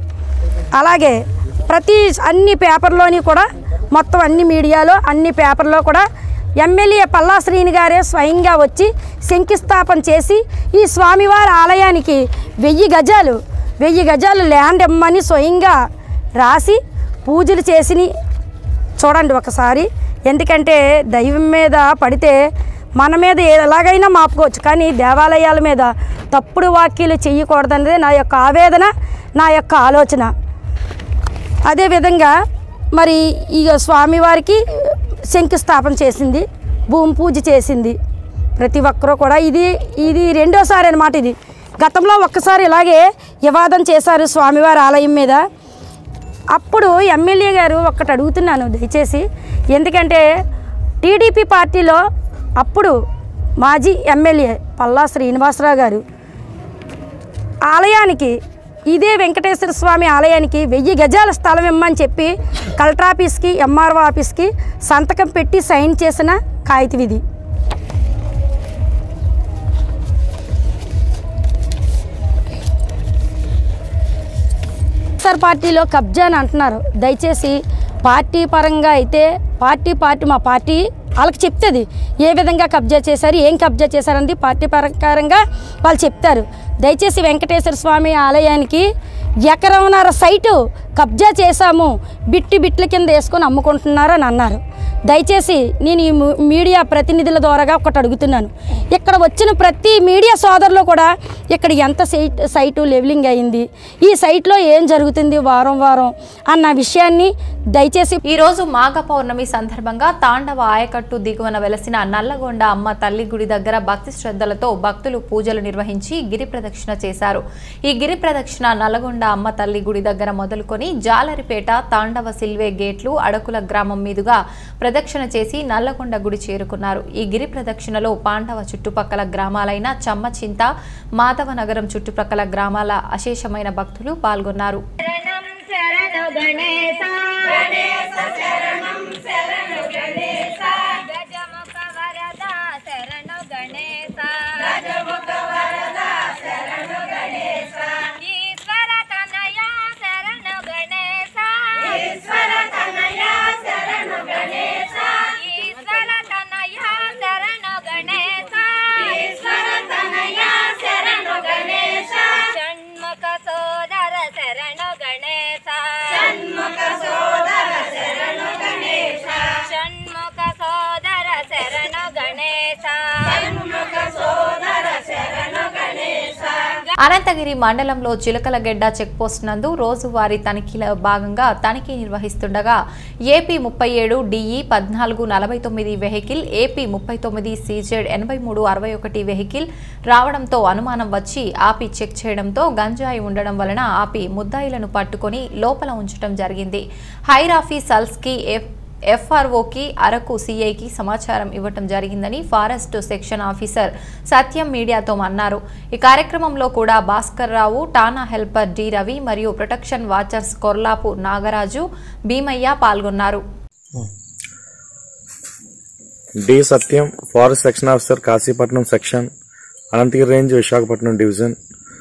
Speaker 13: అలాగే ప్రతి అన్ని పేపర్లోని కూడా మొత్తం అన్ని మీడియాలో అన్ని పేపర్లో కూడా ఎమ్మెల్యే పల్లా శ్రీని గారే స్వయంగా వచ్చి శంకుస్థాపన చేసి ఈ స్వామివారి ఆలయానికి వెయ్యి గజాలు వెయ్యి గజాలు ల్యాండ్ ఇమ్మని స్వయంగా రాసి పూజలు చేసి చూడండి ఒకసారి ఎందుకంటే దైవం మీద పడితే మన మీద ఎలాగైనా మాపుకోవచ్చు కానీ దేవాలయాల మీద తప్పుడు వాక్యాలు చేయకూడదన్నదే నా యొక్క ఆవేదన నా యొక్క ఆలోచన అదేవిధంగా మరి ఈ స్వామివారికి శంకుస్థాపన చేసింది భూమి పూజ చేసింది ప్రతి ఒక్కరూ కూడా ఇది ఇది రెండోసారి అనమాట ఇది గతంలో ఒక్కసారి ఇలాగే వివాదం చేశారు స్వామివారి ఆలయం మీద అప్పుడు ఎమ్మెల్యే గారు ఒక్కటి అడుగుతున్నాను దయచేసి ఎందుకంటే టీడీపీ పార్టీలో అప్పుడు మాజీ ఎమ్మెల్యే పల్లా శ్రీనివాసరావు గారు ఆలయానికి ఇదే వెంకటేశ్వర స్వామి ఆలయానికి వెయ్యి గజాల స్థలం ఇమ్మని చెప్పి కలెక్టర్ ఆఫీస్కి ఎంఆర్ఓ ఆఫీస్కి సంతకం పెట్టి సైన్ చేసిన కాగితం ఇది వైఎస్ఆర్ పార్టీలో కబ్జా అని అంటున్నారు దయచేసి పార్టీ పరంగా అయితే పార్టీ పార్టీ మా పార్టీ వాళ్ళకి చెప్తుంది ఏ విధంగా కబ్జా చేశారు ఏం కబ్జా చేశారన్నది పార్టీ ప్రకారంగా వాళ్ళు చెప్తారు దయచేసి వెంకటేశ్వర స్వామి ఆలయానికి ఎకరన్నర సైటు కబ్జా చేశాము బిట్టి బిట్ల కింద వేసుకొని అమ్ముకుంటున్నారు అని అన్నారు దయచేసి నేను ఈ ము- మీడియా ప్రతినిధుల ద్వారాగా ఒకటి అడుగుతున్నాను ఇక్కడ వచ్చిన ప్రతి మీడియా సోదరులు కూడా ఇక్కడ ఎంత సైట్ సైటు లెవెలింగ్ అయింది ఈ సైట్లో ఏం జరుగుతుంది వారం వారం అన్న విషయాన్ని దయచేసి
Speaker 1: ఈరోజు మాఘ పౌర్ణమి సందర్భంగా తాండవ ఆయకట్టు దిగువన వెలసిన నల్లగొండ అమ్మ తల్లి గుడి దగ్గర భక్తి శ్రద్ధలతో భక్తులు పూజలు నిర్వహించి గిరి ప్రదక్షిణ చేశారు ఈ గిరి ప్రదక్షిణ నల్లగొండ అమ్మ తల్లి గుడి దగ్గర మొదలుకొని జాలరిపేట తాండవ సిల్వే గేట్లు అడకుల గ్రామం మీదుగా ప్రదక్షిణ చేసి నల్లగొండ గుడి చేరుకున్నారు ఈ గిరి ప్రదక్షిణలో పాండవ చుట్టుపక్కల గ్రామాలైన చమ్మచింత మాధవ నగరం చుట్టుపక్కల గ్రామాల అశేషమైన భక్తులు పాల్గొన్నారు
Speaker 14: శరణు గణేశ గణేశ శరణం శరణు గణేశ గజముఖ వరద శరణు గణేశ గజముఖ వరద శరణు గణేశ ఈశ్వర తనయ శరణు గణేశ ఈశ్వర తనయ శరణు గణేశ ఈశ్వర తనయ శరణు గణేశ ఈశ్వర తనయ శరణు గణేశ షణ్ముఖ సోదర శరణు గణేశ షణ్ముఖ సోదర శరణు గణేశ షణ్ముఖ సోదర శరణు గణేశ షణ్ముఖ సోదర శరణు గణేశ
Speaker 1: అనంతగిరి మండలంలో చిలకలగెడ్డ చెక్పోస్ట్ నందు రోజువారీ తనిఖీల భాగంగా తనిఖీ నిర్వహిస్తుండగా ఏపీ ముప్పై ఏడు డిఈ పద్నాలుగు నలభై తొమ్మిది వెహికల్ ఏపీ ముప్పై తొమ్మిది సీజెడ్ ఎనభై మూడు అరవై ఒకటి వెహికల్ రావడంతో అనుమానం వచ్చి ఆపి చెక్ చేయడంతో గంజాయి ఉండడం వలన ఆపి ముద్దాయిలను పట్టుకొని లోపల ఉంచడం జరిగింది హైరాఫీ సల్స్కి ఎఫ్ ఎఫ్ఆర్ఓకి అరకు సిఐకి సమాచారం ఇవ్వటం జరిగిందని ఫారెస్ట్ సెక్షన్ ఆఫీసర్ సత్యం మీడియాతో అన్నారు ఈ కార్యక్రమంలో కూడా భాస్కర్ రావు టానా హెల్పర్ డి రవి మరియు ప్రొటెక్షన్ వాచర్స్ కొర్లాపు నాగరాజు భీమయ్య పాల్గొన్నారు
Speaker 15: D Satyam forest section officer Kasipatnam section Ananthagiri range Visakhapatnam division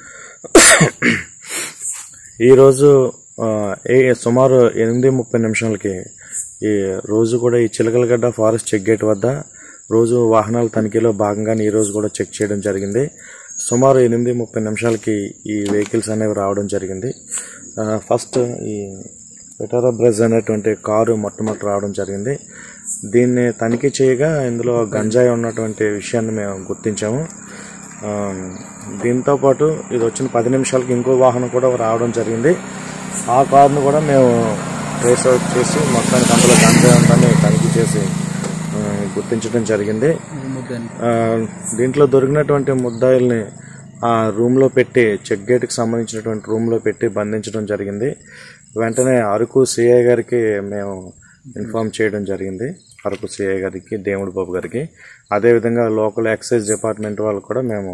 Speaker 15: ఈరోజు ఆ, ఏ సుమారు ఎనిమిది ముప్పై నిమిషాలకి ఈ రోజు కూడా ఈ చిలకలగడ్డ ఫారెస్ట్ చెక్ గేట్ వద్ద రోజు వాహనాల తనిఖీలో భాగంగానే ఈ రోజు కూడా చెక్ చేయడం జరిగింది సుమారు ఎనిమిది ముప్పై నిమిషాలకి ఈ వెహికల్స్ అనేవి రావడం జరిగింది ఆ, ఫస్ట్ ఈ పెటారా బ్రెజ్ అనేటువంటి కారు మొట్టమొదటి రావడం జరిగింది దీన్ని తనిఖీ చేయగా ఇందులో గంజాయి ఉన్నటువంటి విషయాన్ని మేము గుర్తించాము ఆ, దీంతో పాటు ఇది వచ్చిన పది నిమిషాలకి ఇంకో వాహనం కూడా రావడం జరిగింది ఆ కారును కూడా మేము ట్రేస్ అవుట్ చేసి మొత్తానికి అందులో గంజాయి ఉందని తనిఖీ చేసి ఆ, గుర్తించడం జరిగింది ఆ, దీంట్లో దొరికినటువంటి ముద్దాయిల్ని ఆ రూమ్లో పెట్టి చెక్ గేట్కి సంబంధించినటువంటి రూమ్లో పెట్టి బంధించడం జరిగింది వెంటనే అరకు సిఐ గారికి మేము ఇన్ఫామ్ చేయడం జరిగింది అరకు సిఐ గారికి దేవుడు బాబు గారికి అదేవిధంగా లోకల్ ఎక్సైజ్ డిపార్ట్మెంట్ వాళ్ళకు కూడా మేము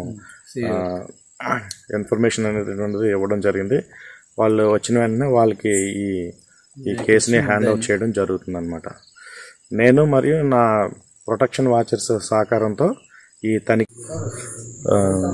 Speaker 15: ఆ, ఇన్ఫర్మేషన్ అనేటువంటిది ఇవ్వడం జరిగింది వాళ్ళు వచ్చిన వెంటనే వాళ్ళకి ఈ ఈ కేసుని హ్యాండ్ అవుట్ చేయడం జరుగుతుంది అనమాట నేను మరియు నా ప్రొటెక్షన్ వాచర్స్ సహకారంతో ఈ తనిఖీ ఆ,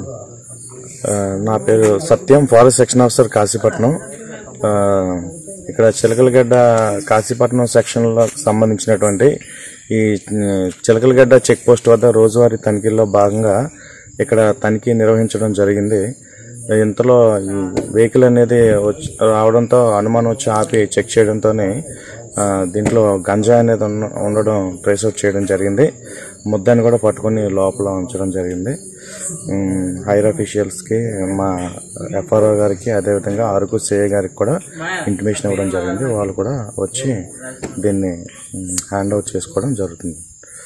Speaker 15: ఆ, నా పేరు Satyam forest section officer Kasipatnam ఆ, ఇక్కడ చిలకలగడ్డ కాశీపట్నం సెక్షన్లో సంబంధించినటువంటి ఈ ఉమ్, చిలకలగడ్డ చెక్ పోస్ట్ వద్ద రోజువారీ తనిఖీల్లో భాగంగా ఇక్కడ తనిఖీ నిర్వహించడం జరిగింది ఇంతలో ఈ వెహికల్ అనేది వచ్చి రావడంతో అనుమానం వచ్చి ఆపి చెక్ చేయడంతోనే ఆ, దీంట్లో గంజా అనేది ఉన్న- ఉండడం ట్రేస్ అవుట్ చేయడం జరిగింది ముద్దాన్ని కూడా పట్టుకొని లోపల ఉంచడం జరిగింది ఉమ్, హైర్ అఫీషియల్స్కి మా ఎఫ్ఆర్ఓ గారికి అదేవిధంగా అరకు సిఐ గారికి కూడా ఇంటిమేషన్ ఇవ్వడం జరిగింది వాళ్ళు కూడా వచ్చి దీన్ని హ్యాండ్ అవుట్ చేసుకోవడం జరుగుతుంది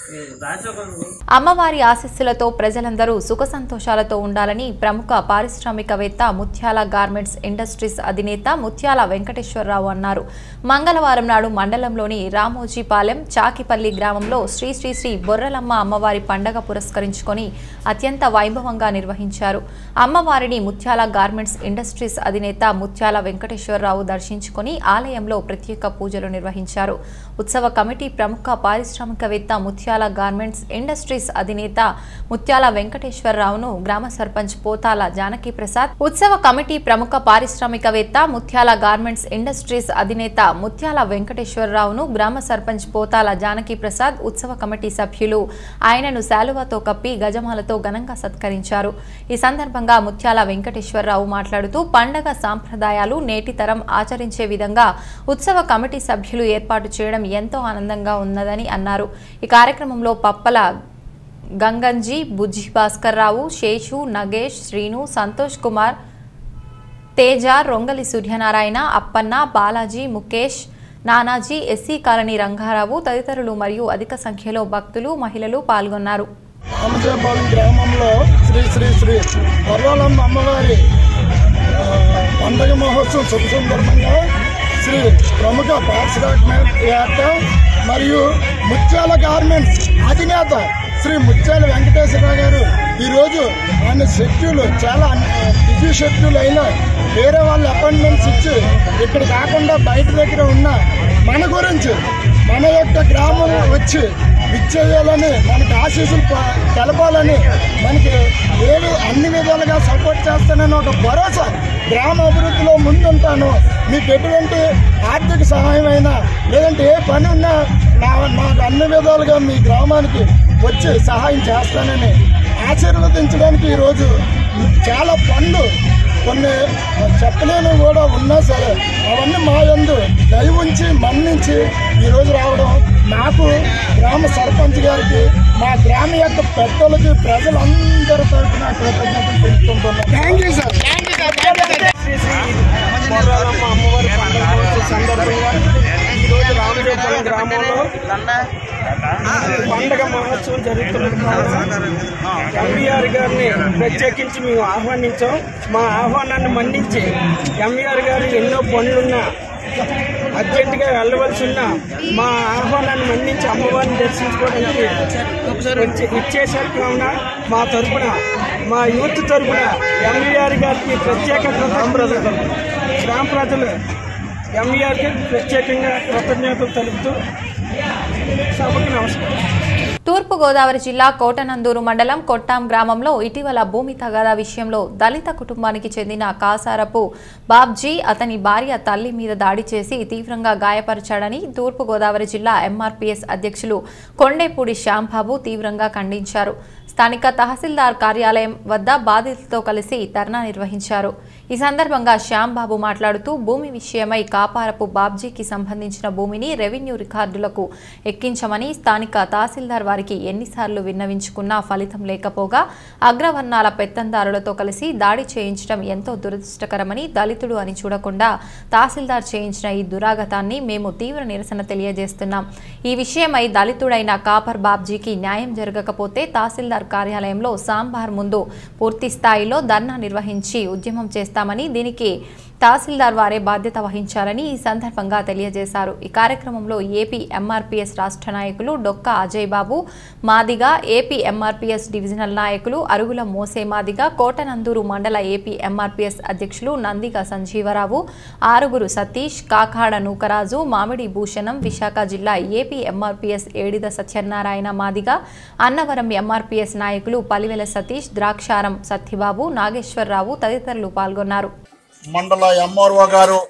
Speaker 1: అమ్మవారి ఆశీస్సులతో ప్రజలందరూ సుఖ సంతోషాలతో ఉండాలని ప్రముఖ పారిశ్రామికవేత్త ముత్యాల గార్మెంట్స్ ఇండస్ట్రీస్ అధినేత ముత్యాల వెంకటేశ్వరరావు అన్నారు మంగళవారం నాడు మండలంలోని రామోజీపాలెం చాకిపల్లి గ్రామంలో శ్రీ శ్రీ శ్రీ బొర్రలమ్మ అమ్మవారి పండగ పురస్కరించుకొని అత్యంత వైభవంగా నిర్వహించారు అమ్మవారిని ముత్యాల గార్మెంట్స్ ఇండస్ట్రీస్ అధినేత ముత్యాల వెంకటేశ్వరరావు దర్శించుకొని ఆలయంలో ప్రత్యేక పూజలు నిర్వహించారు ఉత్సవ కమిటీ ప్రముఖ పారిశ్రామికవేత్త ముత్యాల ముత్యాల గార్మెంట్స్ ఇండస్ట్రీస్ అధినేత ముత్యాల వెంకటేశ్వరరావును గ్రామ సర్పంచ్ పోతాల జానకి ప్రసాద్ ఉత్సవ కమిటీ ప్రముఖ పారిశ్రామికవేత్త ముత్యాల గార్మెంట్స్ ఇండస్ట్రీస్ అధినేత ముత్యాల వెంకటేశ్వరరావును గ్రామ సర్పంచ్ పోతాల జానకి ప్రసాద్ ఉత్సవ కమిటీ సభ్యులు ఆయనను శాలువాతో కప్పి గజమాలతో ఘనంగా సత్కరించారు ఈ సందర్భంగా ముత్యాల వెంకటేశ్వరరావు మాట్లాడుతూ పండగ సాంప్రదాయాలు నేటి తరం ఆచరించే విధంగా ఉత్సవ కమిటీ సభ్యులు ఏర్పాటు చేయడం ఎంతో ఆనందంగా ఉన్నదని అన్నారు ఈ కార్యక్రమంలో పప్పల గంగంజీ బుజ్జి భాస్కర్ రావు శేషు నగేష్ శ్రీను సంతోష్ కుమార్ తేజ రొంగలి సూర్యనారాయణ అప్పన్న బాలాజీ ముఖేష్ నానాజీ ఎస్సీ కాలనీ రంగారావు తదితరులు మరియు అధిక సంఖ్యలో భక్తులు మహిళలు పాల్గొన్నారు
Speaker 16: రామజపాలెం గ్రామంలో శ్రీ శ్రీ శ్రీ వరలమ్మ అమ్మవారి ఆ, పండగ మహోత్సవం శుభ సందర్భంగా శ్రీ ప్రముఖ పారిశ్రామికవేత్త మరియు ముత్యాల గార్మెంట్స్ అధినేత శ్రీ ముత్యాల వెంకటేశ్వరరావు గారు ఈరోజు ఆయన షెడ్యూల్ చాలా బిజీ షెడ్యూల్ అయినా వేరే వాళ్ళ అపాయింట్మెంట్స్ ఇచ్చి ఇక్కడ కాకుండా బయట దగ్గర ఉన్న మన గురించి మన యొక్క గ్రామం వచ్చి ఇచ్చేయాలని మనకి ఆశీస్సులు ప- తెలపాలని మనకి ఏడు అన్ని విధాలుగా సపోర్ట్ చేస్తానని ఒక భరోసా గ్రామ అభివృద్ధిలో ముందుంటాను మీకు ఎటువంటి ఆర్థిక సహాయం అయినా లేదంటే ఏ పని ఉన్నా నా నాకు అన్ని విధాలుగా మీ గ్రామానికి వచ్చి సహాయం చేస్తానని ఆశీర్వదించడానికి ఈరోజు చాలా పనులు కొన్ని చెప్పలేని కూడా ఉన్నా సరే అవన్నీ మా యందు దయ ఉంచి మన్నించి ఈరోజు రావడం నాకు గ్రామ సర్పంచ్ గారికి మా గ్రామ యొక్క పెద్దలకి ప్రజలందరి తరఫున కృతజ్ఞతలు తెలుపుకుంటున్నాను థ్యాంక్ యూ సార్
Speaker 17: పోరాలమ్మ అమ్మవారి పండుగ రోజు సందర్భంగా ఈరోజు రామజోపాలెం గ్రామంలో పండగ మహోత్సవం జరుగుతున్నది ఎంవీఆర్ గారిని ప్రత్యేకించి మేము ఆహ్వానించాం మా ఆహ్వానాన్ని మన్నించి ఎంవీఆర్ గారు ఎన్నో పనులున్నా అర్జెంటుగా వెళ్ళవలసి ఉన్న మా ఆహ్వానాన్ని మన్నించి అమ్మవారిని దర్శించుకోవడానికి వచ్చి ఇచ్చేసరికి కావున మా తరపున మా యూత్ తరపున ఎంవీఆర్ గారికి ప్రత్యేక కృతజ్ఞతలు గ్రామ ప్రజలు ఎంవీఆర్కి ప్రత్యేకంగా కృతజ్ఞతలు తెలుపుతూ సభకి నమస్కారం
Speaker 1: తూర్పుగోదావరి జిల్లా కోటనందూరు మండలం కొట్టాం గ్రామంలో ఇటీవల భూమి తగాదా విషయంలో దళిత కుటుంబానికి చెందిన కాసారపు బాబ్జీ అతని భార్య తల్లి మీద దాడి చేసి తీవ్రంగా గాయపరిచాడని తూర్పుగోదావరి జిల్లా ఎంఆర్పీఎస్ అధ్యక్షులు కొండేపూడి శ్యాంబాబు తీవ్రంగా ఖండించారు స్థానిక తహసీల్దార్ కార్యాలయం వద్ద బాధితులతో కలిసి ధర్నా నిర్వహించారు ఈ సందర్భంగా శ్యాంబాబు మాట్లాడుతూ భూమి విషయమై కాపారపు బాబ్జీకి సంబంధించిన భూమిని రెవెన్యూ రికార్డులకు ఎక్కించమని స్థానిక తహసీల్దార్ వారికి ఎన్నిసార్లు విన్నవించుకున్నా ఫలితం లేకపోగా అగ్రవర్ణాల పెత్తందారులతో కలిసి దాడి చేయించడం ఎంతో దురదృష్టకరమని దళితుడు అని చూడకుండా తహసీల్దార్ చేయించిన ఈ దురాగతాన్ని మేము తీవ్ర నిరసన తెలియజేస్తున్నాం ఈ విషయమై దళితుడైన కాపర్ బాబ్జీకి న్యాయం జరగకపోతే తహసీల్దార్ కార్యాలయంలో సాంబార్ ముందు పూర్తి స్థాయిలో ధర్నా నిర్వహించి ఉద్యమం చేస్తామని దీనికి తహసీల్దార్ వారే బాధ్యత వహించాలని ఈ సందర్భంగా తెలియజేశారు ఈ కార్యక్రమంలో ఏపీ ఎంఆర్పీఎస్ రాష్ట్ర నాయకులు Dokka Ajay Babu Madiga AP MRPS divisional నాయకులు అరుగుల మోసే మాదిగా కోటనందూరు మండల ఏపీ ఎంఆర్పీఎస్ అధ్యక్షులు నందిగా సంజీవరావు ఆరుగురు సతీష్ కాకాడ నూకరాజు మామిడి భూషణం విశాఖ జిల్లా AP MRPS Yedida Satyanarayana Madiga Annavaram MRPS నాయకులు పలివెల సతీష్ ద్రాక్షారం సత్యబాబు నాగేశ్వరరావు తదితరులు పాల్గొన్నారు
Speaker 5: మండల ఎంఆర్ఓ గారు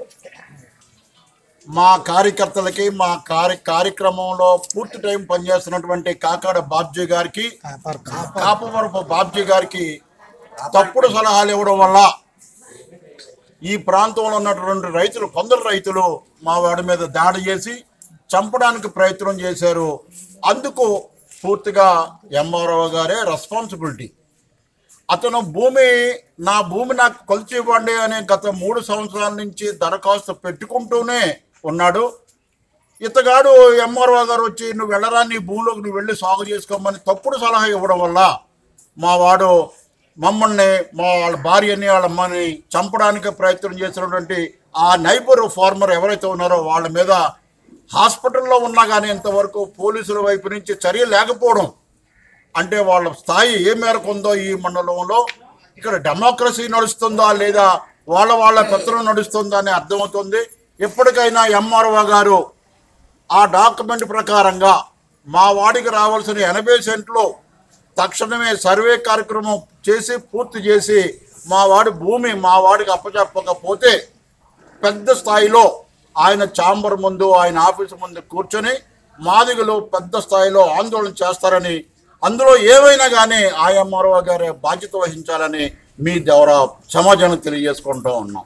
Speaker 5: మా కార్యకర్తలకి మా కార్య కార్యక్రమంలో పూర్తి టైం పనిచేస్తున్నటువంటి కాకాడ బాబ్జీ గారికి కాపవరపు బాబ్జీ గారికి తప్పుడు సలహాలు ఇవ్వడం వల్ల ఈ ప్రాంతంలో ఉన్నటువంటి రైతులు కొందరు రైతులు మా వాడి మీద దాడి చేసి చంపడానికి ప్రయత్నం చేశారు అందుకు పూర్తిగా ఎంఆర్ఓ గారే రెస్పాన్సిబిలిటీ అతను భూమి నా భూమి నాకు కొలిచి ఇవ్వండి అని గత మూడు సంవత్సరాల నుంచి దరఖాస్తు పెట్టుకుంటూనే ఉన్నాడు ఇతగాడు ఎంఆర్ఓ గారు వచ్చి నువ్వు వెళ్ళరా నీ భూమిలోకి నువ్వు వెళ్ళి సాగు చేసుకోమని తప్పుడు సలహా ఇవ్వడం వల్ల మా వాడు మమ్మల్ని మా వాళ్ళ భార్యని వాళ్ళ అమ్మని చంపడానికి ప్రయత్నం చేసినటువంటి ఆ నైబర్ ఫార్మర్ ఎవరైతే ఉన్నారో వాళ్ళ మీద హాస్పిటల్లో ఉన్నా కానీ ఇంతవరకు పోలీసుల వైపు నుంచి చర్య లేకపోవడం అంటే వాళ్ళ స్థాయి ఏ మేరకు ఉందో ఈ మండలంలో ఇక్కడ డెమోక్రసీ నడుస్తుందా లేదా వాళ్ళ వాళ్ళ పెత్తనం నడుస్తుందా అని అర్థమవుతుంది ఎప్పటికైనా ఎంఆర్ఓ గారు ఆ డాక్యుమెంట్ ప్రకారంగా మా వాడికి రావాల్సిన ఎనభై సెంట్లు తక్షణమే సర్వే కార్యక్రమం చేసి పూర్తి చేసి మా వాడి భూమి మా వాడికి అప్పచెప్పకపోతే పెద్ద స్థాయిలో ఆయన ఛాంబర్ ముందు ఆయన ఆఫీసు ముందు కూర్చొని మాదిగలు పెద్ద స్థాయిలో ఆందోళన చేస్తారని అందులో ఏమైనా కానీ ఆయమ్మారో గారి బాధ్యత వహించాలని మీ ద్వారా సమాజానికి తెలియజేసుకుంటూ ఉన్నాం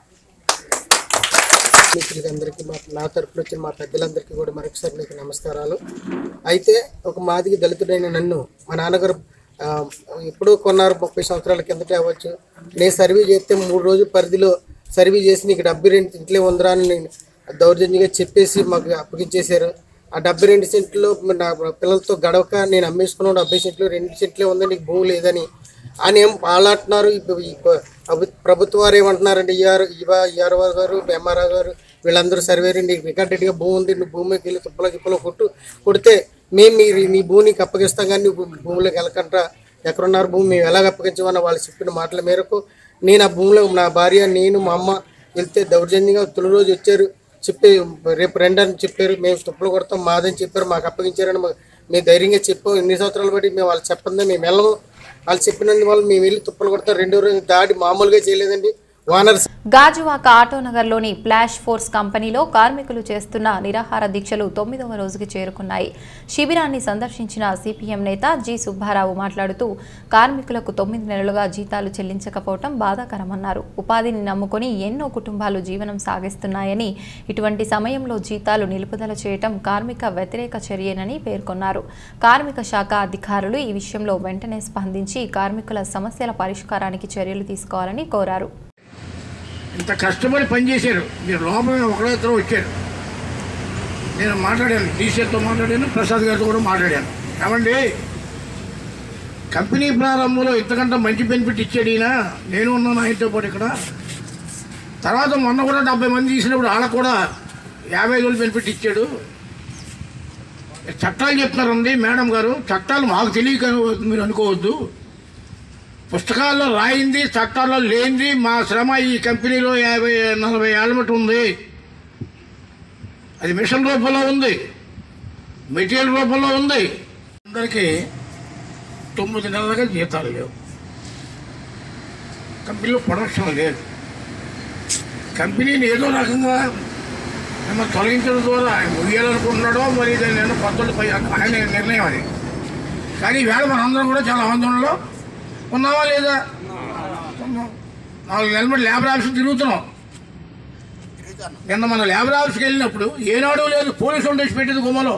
Speaker 17: మిత్రులకి అందరికీ మా నా తరపున వచ్చిన మా పెద్దలందరికీ కూడా మరొకసారి మీకు నమస్కారాలు అయితే ఒక మాదిగి దళితుడైన నన్ను మా నాన్నగారు ఆ, ఎప్పుడో కొన్నారు ముప్పై సంవత్సరాల కిందటే అవ్వచ్చు నేను సర్వే చేస్తే మూడు రోజుల పరిధిలో సర్వే చేసి నీకు డెబ్బై రెండు ఇంట్లో ఉందిరా అని నేను దౌర్జన్యంగా చెప్పేసి మాకు అప్పగించేశారు ఆ డెబ్బై రెండు సెంట్లు నా పిల్లలతో గడవక నేను అమ్మేసుకున్నాను డెబ్బై సెంట్లు రెండు సెంట్లే ఉంది నీకు భూమి లేదని అని ఏం పాలాడుతున్నారు ఇప్పుడు ఈ ప్ర- ప్రభు- ప్రభుత్వ వారు ఏమంటున్నారంటే ఈఆర్ ఈఆర్ గారు ఎంఆర్ఆర్ గారు వీళ్ళందరూ సర్వేరు నీకు రికార్డెడ్గా భూమి ఉంది నువ్వు భూమికి వెళ్ళి తుప్పలో గిప్పలో కొట్టు కొడితే మేము మీ నీ భూమికి అప్పగిస్తాం కానీ నువ్వు భూమిలోకి వెళ్ళకంట ఎక్కడున్నారు భూమి మేము ఎలాగ అప్పగించమని వాళ్ళు చెప్పిన మాటల మేరకు నేను ఆ భూమిలో నా భార్య నేను మా అమ్మ వెళ్తే దౌర్జన్యంగా తొలి రోజు వచ్చారు చెప్పి రేపు రండి అని చెప్పారు మేము తుప్పలు కొడతాం మాదని చెప్పారు మాకు అప్పగించారని మా- మేము ధైర్యంగా చెప్పాం ఎన్ని సంవత్సరాలు బట్టి మేము వాళ్ళు చెప్పండి మేము వెళ్ళము వాళ్ళు చెప్పినందువల్ల మేము వెళ్ళి తుప్పలు కొడతాం రెండో రోజు దాడి మామూలుగా చేయలేదండి వానర్స్
Speaker 1: గాజువాక ఆటోనగర్లోని ఫ్లాష్ ఫోర్స్ కంపెనీలో కార్మికులు చేస్తున్న నిరాహార దీక్షలు తొమ్మిదవ రోజుకి చేరుకున్నాయి శిబిరాన్ని సందర్శించిన సిపిఎం నేత జి సుబ్బారావు మాట్లాడుతూ కార్మికులకు తొమ్మిది నెలలుగా జీతాలు చెల్లించకపోవటం బాధాకరమన్నారు ఉపాధిని నమ్ముకొని ఎన్నో కుటుంబాలు జీవనం సాగిస్తున్నాయని ఇటువంటి సమయంలో జీతాలు నిలుపుదల చేయటం కార్మిక వ్యతిరేక చర్యేనని పేర్కొన్నారు కార్మిక శాఖ అధికారులు ఈ విషయంలో వెంటనే స్పందించి కార్మికుల సమస్యల పరిష్కారానికి చర్యలు తీసుకోవాలని కోరారు
Speaker 11: ఇంత కష్టపడి పనిచేశారు మీరు లోపల ఒకరో ఇద్దరు వచ్చారు నేను మాట్లాడాను డీసీతో మాట్లాడాను ప్రసాద్ గారితో కూడా మాట్లాడాను ఏమండి కంపెనీ ప్రారంభంలో ఇంతకంటే మంచి బెనిఫిట్ ఇచ్చాడు ఈయన నేను ఉన్నాను ఆయనతో పాటు ఇక్కడ తర్వాత మొన్న కూడా డెబ్బై మంది తీసినప్పుడు వాళ్ళకు కూడా యాభై వేలు బెనిఫిట్ ఇచ్చాడు చట్టాలు చెప్తున్నారండి మేడం గారు చట్టాలు మాకు తెలియక మీరు అనుకోవద్దు పుస్తకాల్లో రాయింది చట్టాల్లో లేనిది మా శ్రమ ఈ కంపెనీలో యాభై నలభై ఏళ్ళ మటు ఉంది అది మిషన్ రూపంలో ఉంది మెటీరియల్ రూపంలో ఉంది అందరికీ తొమ్మిది నెలలుగా జీతాలు లేవు కంపెనీలో ప్రొడక్షన్ లేదు కంపెనీని ఏదో రకంగా మిమ్మల్ని తొలగించడం ద్వారా ఆయన ముగియాలనుకుంటున్నాడో మరి దాన్ని నేను కొత్తలు పై ఆయన నిర్ణయం అది కానీ ఈవేళ మనందరం కూడా చాలా ఆందోళనలో ఉన్నావా లేదా ఉన్నాం. నాలుగు నెలల బట్టి లేబర్ ఆఫీస్ తిరుగుతున్నాం నిన్న మన లేబర్ ఆఫీస్కి వెళ్ళినప్పుడు ఏనాడు లేదు పోలీసు ఉండేసి పెట్టేది గుమ్మలో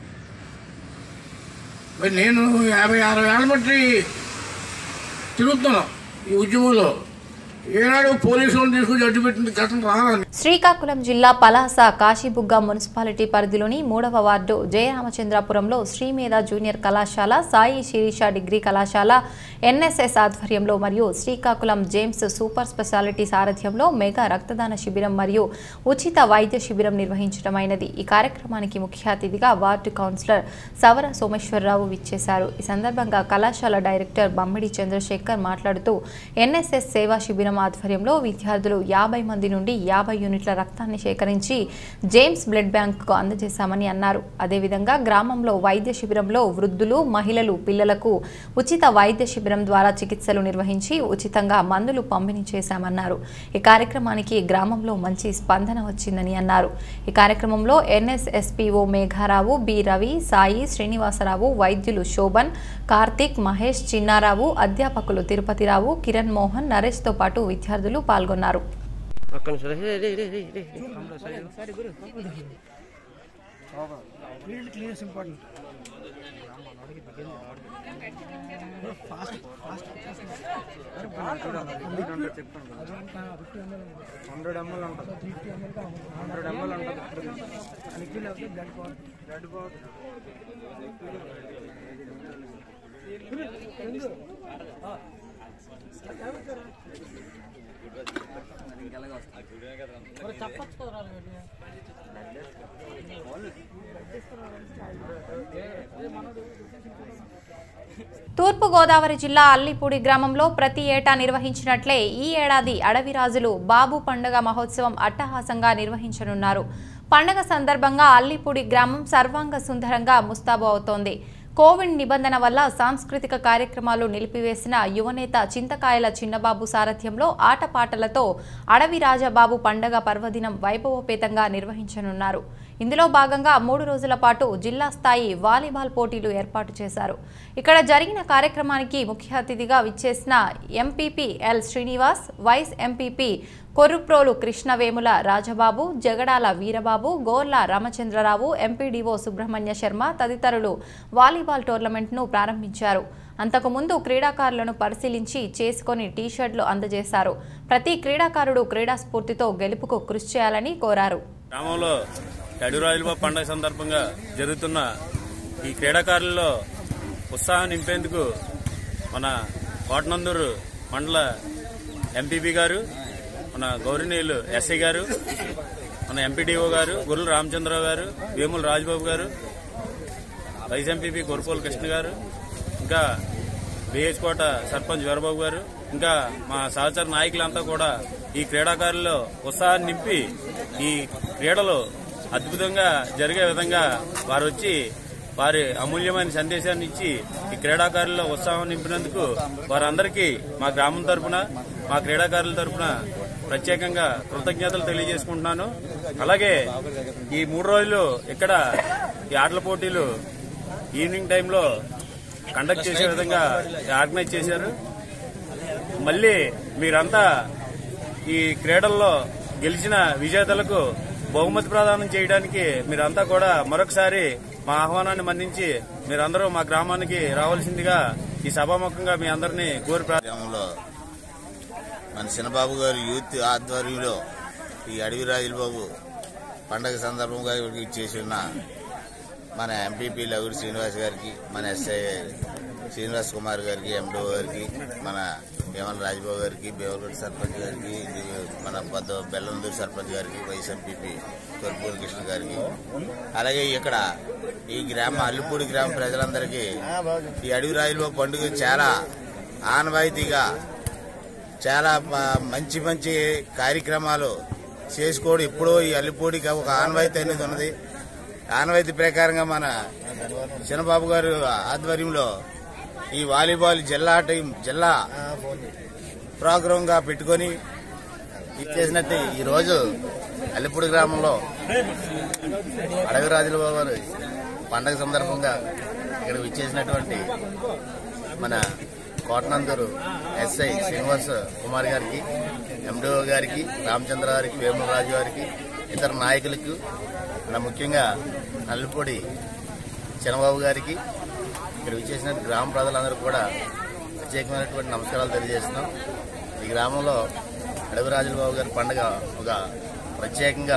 Speaker 11: మరి నేను యాభై అరవై ఏళ్ళ బట్టి తిరుగుతున్నాను ఈ ఉద్యమంలో ఏనాడు పోలీసులను తీసుకొచ్చి అడ్డు పెట్టింది ఘటన రాలని
Speaker 1: శ్రీకాకుళం జిల్లా పలాస కాశీబుగ్గ మున్సిపాలిటీ పరిధిలోని మూడవ వార్డు జయరామచంద్రాపురంలో శ్రీమేధ జూనియర్ కళాశాల సాయి శిరీష డిగ్రీ కళాశాల ఎన్ఎస్ఎస్ ఆధ్వర్యంలో మరియు శ్రీకాకుళం జేమ్స్ సూపర్ స్పెషాలిటీ సారథ్యంలో మెగా రక్తదాన శిబిరం మరియు ఉచిత వైద్య శిబిరం నిర్వహించడమైనది ఈ కార్యక్రమానికి ముఖ్య అతిథిగా వార్డు కౌన్సిలర్ సవర సోమేశ్వరరావు విచ్చేశారు ఈ సందర్భంగా కళాశాల డైరెక్టర్ బమ్మిడి చంద్రశేఖర్ మాట్లాడుతూ ఎన్ఎస్ఎస్ సేవా శిబిరం ఆధ్వర్యంలో విద్యార్థులు యాభై మంది నుండి యాభై యూనిట్ల రక్తాన్ని సేకరించి జేమ్స్ బ్లడ్ బ్యాంకుకు అందజేశామని అన్నారు అదేవిధంగా గ్రామంలో వైద్య శిబిరంలో వృద్ధులు మహిళలు పిల్లలకు ఉచిత వైద్య శిబిరం ద్వారా చికిత్సలు నిర్వహించి ఉచితంగా మందులు పంపిణీ చేశామన్నారు ఈ కార్యక్రమానికి గ్రామంలో మంచి స్పందన వచ్చిందని అన్నారు ఈ కార్యక్రమంలో ఎన్ఎస్ఎస్పీఓ మేఘారావు బి రవి సాయి శ్రీనివాసరావు వైద్యులు శోభన్ కార్తీక్ మహేష్ చిన్నారావు అధ్యాపకులు తిరుపతిరావు కిరణ్ మోహన్ నరేష్తో పాటు విద్యార్థులు పాల్గొన్నారు
Speaker 8: హండ్రెడ్ ఎంఎల్ ఉంటుంది హండ్రెడ్ ఎంఎల్ ఉంటుంది లిక్విడ్ అయితే blood power blood power
Speaker 1: Thurpugodavari జిల్లా అల్లిపూడి గ్రామంలో ప్రతి ఏటా నిర్వహించినట్లే ఈ ఏడాది అడవి రాజులు బాబు పండుగ మహోత్సవం అట్టహాసంగా నిర్వహించనున్నారు పండగ సందర్భంగా అల్లిపూడి గ్రామం సర్వాంగ సుందరంగా ముస్తాబు అవుతోంది కోవిడ్ నిబంధన వల్ల సాంస్కృతిక కార్యక్రమాలు నిలిపివేసిన యువనేత చింతకాయల చిన్నబాబు సారథ్యంలో ఆటపాటలతో అడవి రాజాబాబు పండగ పర్వదినం వైభవోపేతంగా నిర్వహించనున్నారు ఇందులో భాగంగా మూడు రోజుల పాటు జిల్లా స్థాయి వాలీబాల్ పోటీలు ఏర్పాటు చేశారు ఇక్కడ జరిగిన కార్యక్రమానికి ముఖ్య అతిథిగా విచ్చేసిన MPP L Srinivas vice MPP Korrupolu Krishnavemula Rajababu Jagadala Veerababu Gorla Ramachandrarao MPDO Subrahmanya Sarma తదితరులు వాలీబాల్ టోర్నమెంట్ను ప్రారంభించారు అంతకుముందు క్రీడాకారులను పరిశీలించి చేసుకొని టీషర్ట్లు అందజేశారు ప్రతి క్రీడాకారుడు క్రీడా స్ఫూర్తితో గెలుపుకు కృషి చేయాలని కోరారు
Speaker 18: గ్రామంలో అడురాయిలబాబు పండుగ సందర్భంగా జరుగుతున్న ఈ క్రీడాకారుల్లో ఉత్సాహం నింపేందుకు మన కోటనందూరు మండల ఎంపీపీ గారు మన గౌరవనీయులు ఎస్ఐ గారు మన ఎంపీడీఓ గారు గురుల రామచంద్రరావు గారు వేముల రాజబాబు గారు వైస్ ఎంపీపీ గొరపోలు కృష్ణ గారు ఇంకా బిహెచ్ కోట సర్పంచ్ వీరబాబు గారు ఇంకా మా సహచర నాయకులంతా కూడా ఈ క్రీడాకారుల్లో ఉత్సాహాన్ని నింపి ఈ క్రీడలు అద్భుతంగా జరిగే విధంగా వారు వచ్చి వారి అమూల్యమైన సందేశాన్ని ఇచ్చి ఈ క్రీడాకారుల్లో ఉత్సాహం నింపినందుకు వారందరికీ మా గ్రామం తరపున మా క్రీడాకారుల తరపున ప్రత్యేకంగా కృతజ్ఞతలు తెలియజేసుకుంటున్నాను అలాగే ఈ మూడు రోజులు ఇక్కడ ఈ ఆటల పోటీలు ఈవినింగ్ టైంలో కండక్ట్ చేసే విధంగా ఆర్గనైజ్ చేశారు మళ్ళీ మీరంతా ఈ క్రీడల్లో గెలిచిన విజేతలకు బహుమతి ప్రదానం చేయడానికి మీరంతా కూడా మరొకసారి మా ఆహ్వానాన్ని మన్నించి మీరందరూ మా గ్రామానికి రావాల్సిందిగా ఈ సభాముఖంగా మీ అందరినీ కోరి ప్రా-
Speaker 19: గ్రామంలో మన చిన్నబాబు గారు యూత్ ఆధ్వర్యంలో ఈ అడవి రాజుల బాబు పండగ సందర్భంగా ఇక్కడికి చేసి ఉన్న మన ఎంపీపీ లగుడు శ్రీనివాస్ గారికి మన ఎస్ఐ శ్రీనివాస్ కుమార్ గారికి ఎండో గారికి మన భీమల రాజబాబు గారికి బేవలగడ్డ సర్పంచ్ గారికి ఇది మన పెద్ద బెల్లందూరు సర్పంచ్ గారికి వైస్ ఎంపీపీ తొర్పూరు కృష్ణ గారికి అలాగే ఇక్కడ ఈ గ్రామ అల్లుపూడి గ్రామ ప్రజలందరికీ ఈ అడవి రాజుల పండుగ చాలా ఆనవాయితీగా చాలా మ- మంచి మంచి కార్యక్రమాలు చేసుకోవడం ఎప్పుడో ఈ అల్లిపూడికి ఒక ఆనవాయితీ అనేది ఉన్నది ఆనవాయితీ ప్రకారంగా మన చిన్నబాబు గారు ఆధ్వర్యంలో ఈ వాలీబాల్ జిల్లా టీం జిల్లా ప్రోగ్రామ్ గా పెట్టుకొని ఇచ్చేసినట్టు ఈ రోజు అల్లిపూడి గ్రామంలో అడవి రాజుల బాబు గారు పండగ సందర్భంగా ఇక్కడ ఇచ్చేసినటువంటి మన కోటనందూరు ఎస్ఐ శ్రీనివాస్ కుమార్ గారికి ఎండిఓ గారికి రామచంద్ర గారికి వేమరాజు గారికి ఇతర నాయకులకు మన ముఖ్యంగా నల్లిపూడి చిన్నబాబు గారికి ఇక్కడ విచ్చేసిన గ్రామ ప్రజలందరూ కూడా ప్రత్యేకమైనటువంటి నమస్కారాలు తెలియజేస్తున్నాం ఈ గ్రామంలో అడవి రాజుల బాబు గారి పండుగ ఒక ప్రత్యేకంగా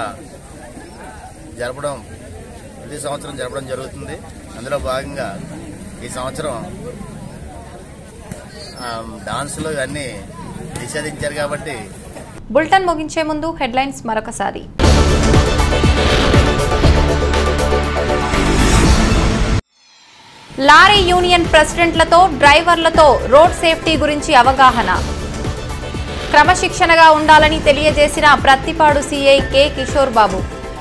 Speaker 19: జరపడం ప్రతి సంవత్సరం జరపడం జరుగుతుంది అందులో భాగంగా ఈ సంవత్సరం ఆ, డాన్సులు ఇవన్నీ నిషేధించారు కాబట్టి
Speaker 1: బులెటిన్ ముగించే ముందు హెడ్లైన్స్ మరొకసారి లారీ యూనియన్ ప్రెసిడెంట్లతో డ్రైవర్లతో రోడ్ సేఫ్టీ గురించి అవగాహన క్రమశిక్షణగా ఉండాలని తెలియజేసిన ప్రత్తిపాడు సీఐ కె కిషోర్ బాబు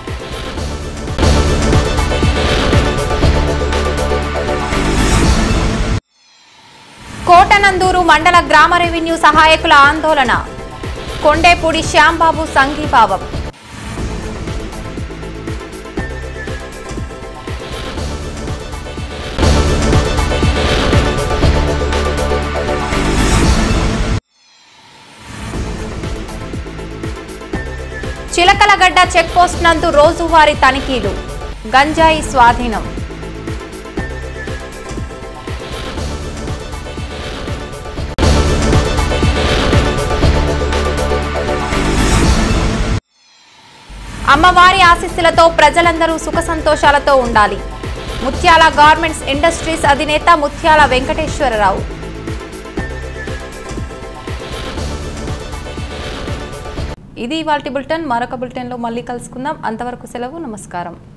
Speaker 1: కోటనందూరు మండల గ్రామ రెవెన్యూ సహాయకుల ఆందోళన కొండేపూడి శ్యాంబాబు సంఘీభావం చిలకలగడ్డ చెక్పోస్ట్ నందు రోజువారీ తనిఖీలు గంజాయి స్వాధీనం అమ్మవారి ఆశీస్సులతో ప్రజలందరూ సుఖ సంతోషాలతో ఉండాలి ముత్యాల గార్మెంట్స్ ఇండస్ట్రీస్ అధినేత ముత్యాల వెంకటేశ్వరరావు ఇది ఇవాల్టి బులెటిన్ మరొక బులెటిన్లో మళ్ళీ కలుసుకుందాం అంతవరకు సెలవు నమస్కారం